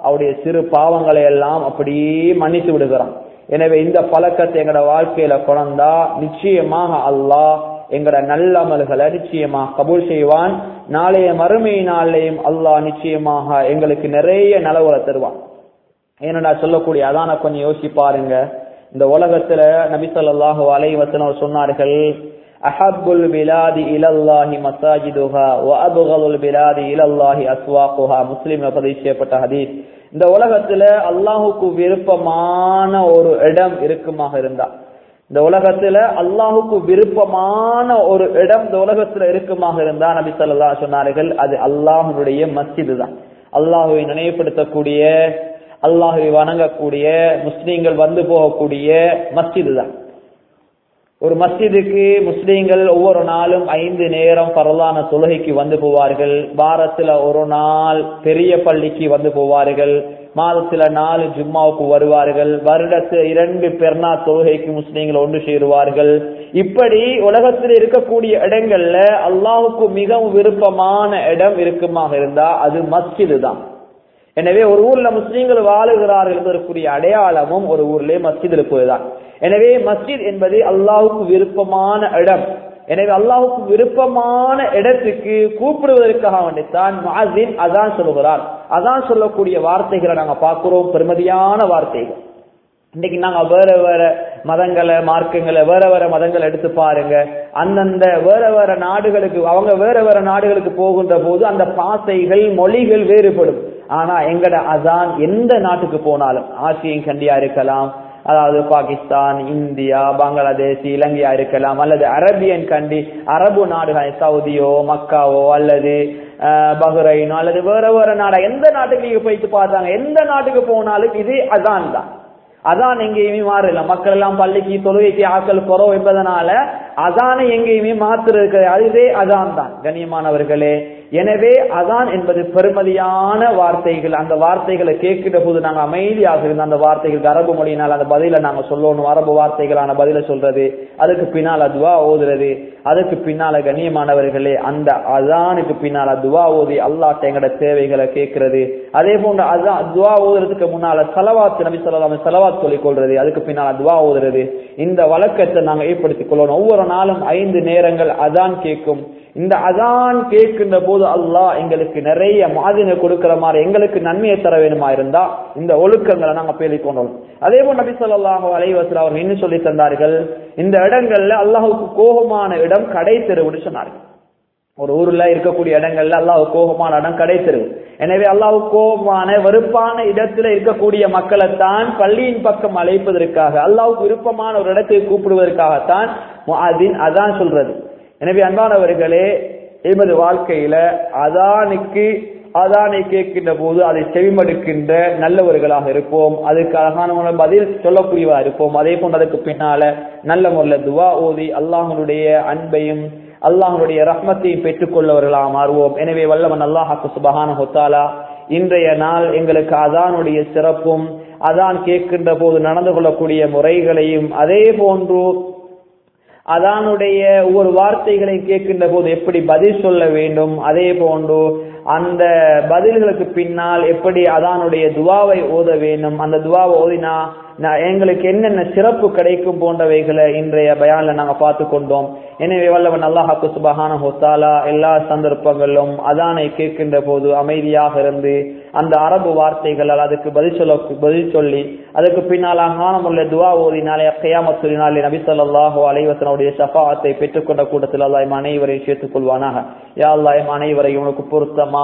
அவருடைய சிறு பாவங்களை எல்லாம் அப்படியே மன்னித்து விடுகிறான் எனவே இந்த பழக்கத்தை எங்களோட வாழ்க்கையில கொண்டா நிச்சயமாக அல்லாஹ் எங்கட நல்ல அமல்களை நிச்சயமாக கபூல் செய்வான் நாளைய மறுமை நாளையும் அல்லாஹ் நிச்சயமாக எங்களுக்கு நிறைய நலவுகளை தருவான் ஏன்னா சொல்லக்கூடிய அதான கொஞ்சம் யோசிச்சு பாருங்க இந்த உலகத்துல நபி ஸல்லல்லாஹு அலைஹி வஸல்லம் சொன்னார்கள் அஹப்புல் பிலாதி இலல்லாஹி மசாஜிதுஹா வ அப்கலுல் பிலாதி இலல்லாஹி அஸ்வாகுஹா முஸ்லிம்ல பதிவு செய்யப்பட்ட ஹதீஸ் இந்த உலகத்துல அல்லாஹுக்கு விருப்பமான ஒரு இடம் இருக்குமாக இருந்தா இந்த உலகத்துல அல்லாஹுக்கு விருப்பமான ஒரு இடம் இந்த உலகத்துல இருக்குமாக இருந்தா நபி சொல்லா சொன்னார்கள் அது அல்லாஹனுடைய மஸ்ஜிது தான் அல்லாஹுவை நினைவுபடுத்தக்கூடிய அல்லாஹுவை வணங்கக்கூடிய முஸ்லீம்கள் வந்து போகக்கூடிய மஸ்ஜிது தான் ஒரு மஸ்ஜிதுக்கு முஸ்லீம்கள் ஒவ்வொரு நாளும் ஐந்து நேரம் பரலான தொழுகைக்கு வந்து போவார்கள் வாரத்துல ஒரு நாள் பெரிய பள்ளிக்கு வந்து போவார்கள் மாதத்துல நாலு ஜும்மாவுக்கு வருவார்கள் வருடத்து இரண்டு பெர்னா தொழுகைக்கு முஸ்லீம்கள் ஒன்று சேருவார்கள் இப்படி உலகத்தில் இருக்கக்கூடிய இடங்கள்ல அல்லாஹுக்கு மிகவும் விருப்பமான இடம் இருக்குமாக இருந்தா அது மஸ்ஜிது தான் எனவே ஒரு ஊர்ல முஸ்லீம்கள் வாழுகிறார்கள் என்பதற்குரிய அடையாளமும் ஒரு ஊர்ல மஸ்ஜித் இருப்பதுதான் எனவே மஸ்ஜித் என்பது அல்லாஹுக்கு விருப்பமான இடம் எனவே அல்லாஹுக்கு விருப்பமான இடத்துக்கு கூப்பிடுவதற்காக வேண்டித்தான் மாதின் அதான் சொல்லுகிறார் அதான் சொல்லக்கூடிய வார்த்தைகளை நாங்க பார்க்கிறோம் பெருமதியான வார்த்தைகள் இன்னைக்கு நாங்க வேற வேற மதங்களை மார்க்கங்களை வேற வேற மதங்களை எடுத்து பாருங்க அந்தந்த வேற வேற நாடுகளுக்கு அவங்க வேற வேற நாடுகளுக்கு போகின்ற போது அந்த பாசைகள் மொழிகள் வேறுபடும் ஆனா எங்கட அதான் எந்த நாட்டுக்கு போனாலும் ஆசியன் கண்டியா இருக்கலாம் அதாவது பாகிஸ்தான் இந்தியா பங்களாதேஷ் இலங்கையா இருக்கலாம் அல்லது அரபியன் கண்டி அரபு நாடுகள் சவுதியோ மக்காவோ அல்லது பஹ்ரைனோ அல்லது வேற வேற நாடா எந்த நாட்டுக்கு நீங்க போயிட்டு பார்த்தாங்க எந்த நாட்டுக்கு போனாலும் இது அதான் தான் அதான் எங்கேயுமே மாறல மக்கள் எல்லாம் பள்ளிக்கு தொழுகைக்கு ஆக்கள் குறவு என்பதனால அதான எங்கேயுமே மாத்திர இருக்கிறது அதுவே அதான் தான் கண்ணியமானவர்களே எனவே அதான் என்பது பெருமதியான வார்த்தைகள் அந்த வார்த்தைகளை கேட்கிற போது நாங்க அமைதியாக இருந்த அந்த வார்த்தைகள் அரபு மொழியினால் அந்த பதில நாங்க சொல்லணும் அரபு வார்த்தைகளான பதில சொல்றது அதுக்கு பின்னால் அதுவா ஓதுறது அதுக்கு பின்னால கண்ணியமானவர்களே அந்த அதானுக்கு பின்னால துவா ஓதி அல்லாட்ட எங்கட தேவைகளை கேட்கிறது அதே போன்று அதான் துவா ஓதுறதுக்கு முன்னால செலவாத்து நபி சொல்லலாம் செலவாத் சொல்லிக் கொள்றது அதுக்கு பின்னால துவா ஓதுறது இந்த வழக்கத்தை நாங்க ஏற்படுத்திக் கொள்ளணும் ஒவ்வொரு நாளும் ஐந்து நேரங்கள் அதான் கேட்கும் இந்த அதான் கேட்கின்ற போது அல்லாஹ் எங்களுக்கு நிறைய மாதினை கொடுக்கிற மாதிரி எங்களுக்கு நன்மையை தர வேணுமா இருந்தா இந்த ஒழுக்கங்களை நாங்க பேலிக் கொண்டோம் அதே போல் நபி சொல்லாஹு அலைவசல் அவர்கள் இன்னும் சொல்லி தந்தார்கள் இந்த இடங்கள்ல அல்லாஹுக்கு கோபமான இடம் கடை தெருவுன்னு சொன்னார்கள் ஒரு ஊர்ல இருக்கக்கூடிய இடங்கள்ல அல்லாஹ் கோபமான இடம் கடை தெருவு எனவே அல்லாஹ் கோபமான வெறுப்பான இடத்துல இருக்கக்கூடிய மக்களைத்தான் பள்ளியின் பக்கம் அழைப்பதற்காக அல்லாஹுக்கு விருப்பமான ஒரு இடத்தை கூப்பிடுவதற்காகத்தான் அதின் அதான் சொல்றது எனவே அன்பானவர்களே எமது வாழ்க்கையில அதானுக்கு அதானை கேட்கின்ற போது அதை செவிமடுக்கின்ற நல்லவர்களாக இருப்போம் அதுக்கு அழகான பதில் சொல்லக்கூடியவா இருப்போம் அதே போன்று அதுக்கு பின்னால நல்ல முறையில் துவா ஓதி அல்லாஹனுடைய அன்பையும் அல்லாஹனுடைய ரஹ்மத்தையும் பெற்றுக்கொள்ளவர்களாக மாறுவோம் எனவே வல்லவன் அல்லாஹாக்கு சுபகான ஹொத்தாலா இன்றைய நாள் எங்களுக்கு அதானுடைய சிறப்பும் அதான் கேட்கின்ற போது நடந்து கொள்ளக்கூடிய முறைகளையும் அதே போன்று அதானுடைய ஒவ்வொரு வார்த்தைகளை கேட்கின்ற போது எப்படி பதில் சொல்ல வேண்டும் அதே போன்று அந்த பதில்களுக்கு பின்னால் எப்படி அதானுடைய துவாவை ஓத வேண்டும் அந்த துவாவை ஓதினா எங்களுக்கு என்னென்ன சிறப்பு கிடைக்கும் போன்றவைகளை இன்றைய பயான்ல நாங்க பார்த்து கொண்டோம் எனவே வல்லவன் அல்லாஹாக்கு சுபஹான ஹொத்தாலா எல்லா சந்தர்ப்பங்களிலும் அதானை கேட்கின்ற போது அமைதியாக இருந்து அந்த அரபு வார்த்தைகளால் அதுக்கு பதில் சொல்ல பதில் சொல்லி அதுக்கு பின்னால் அங்கானமுள்ள துவா ஓதினாலே கையாமத்துலினாலே நபி சொல்லாஹு அலைவசனுடைய ஷஃபாத்தை பெற்றுக்கொண்ட கூட்டத்தில் அல்லாஹ் அனைவரையும் சேர்த்துக் கொள்வானாக யா அல்லாஹ் அனைவரையும் உனக்கு பொருத்தமா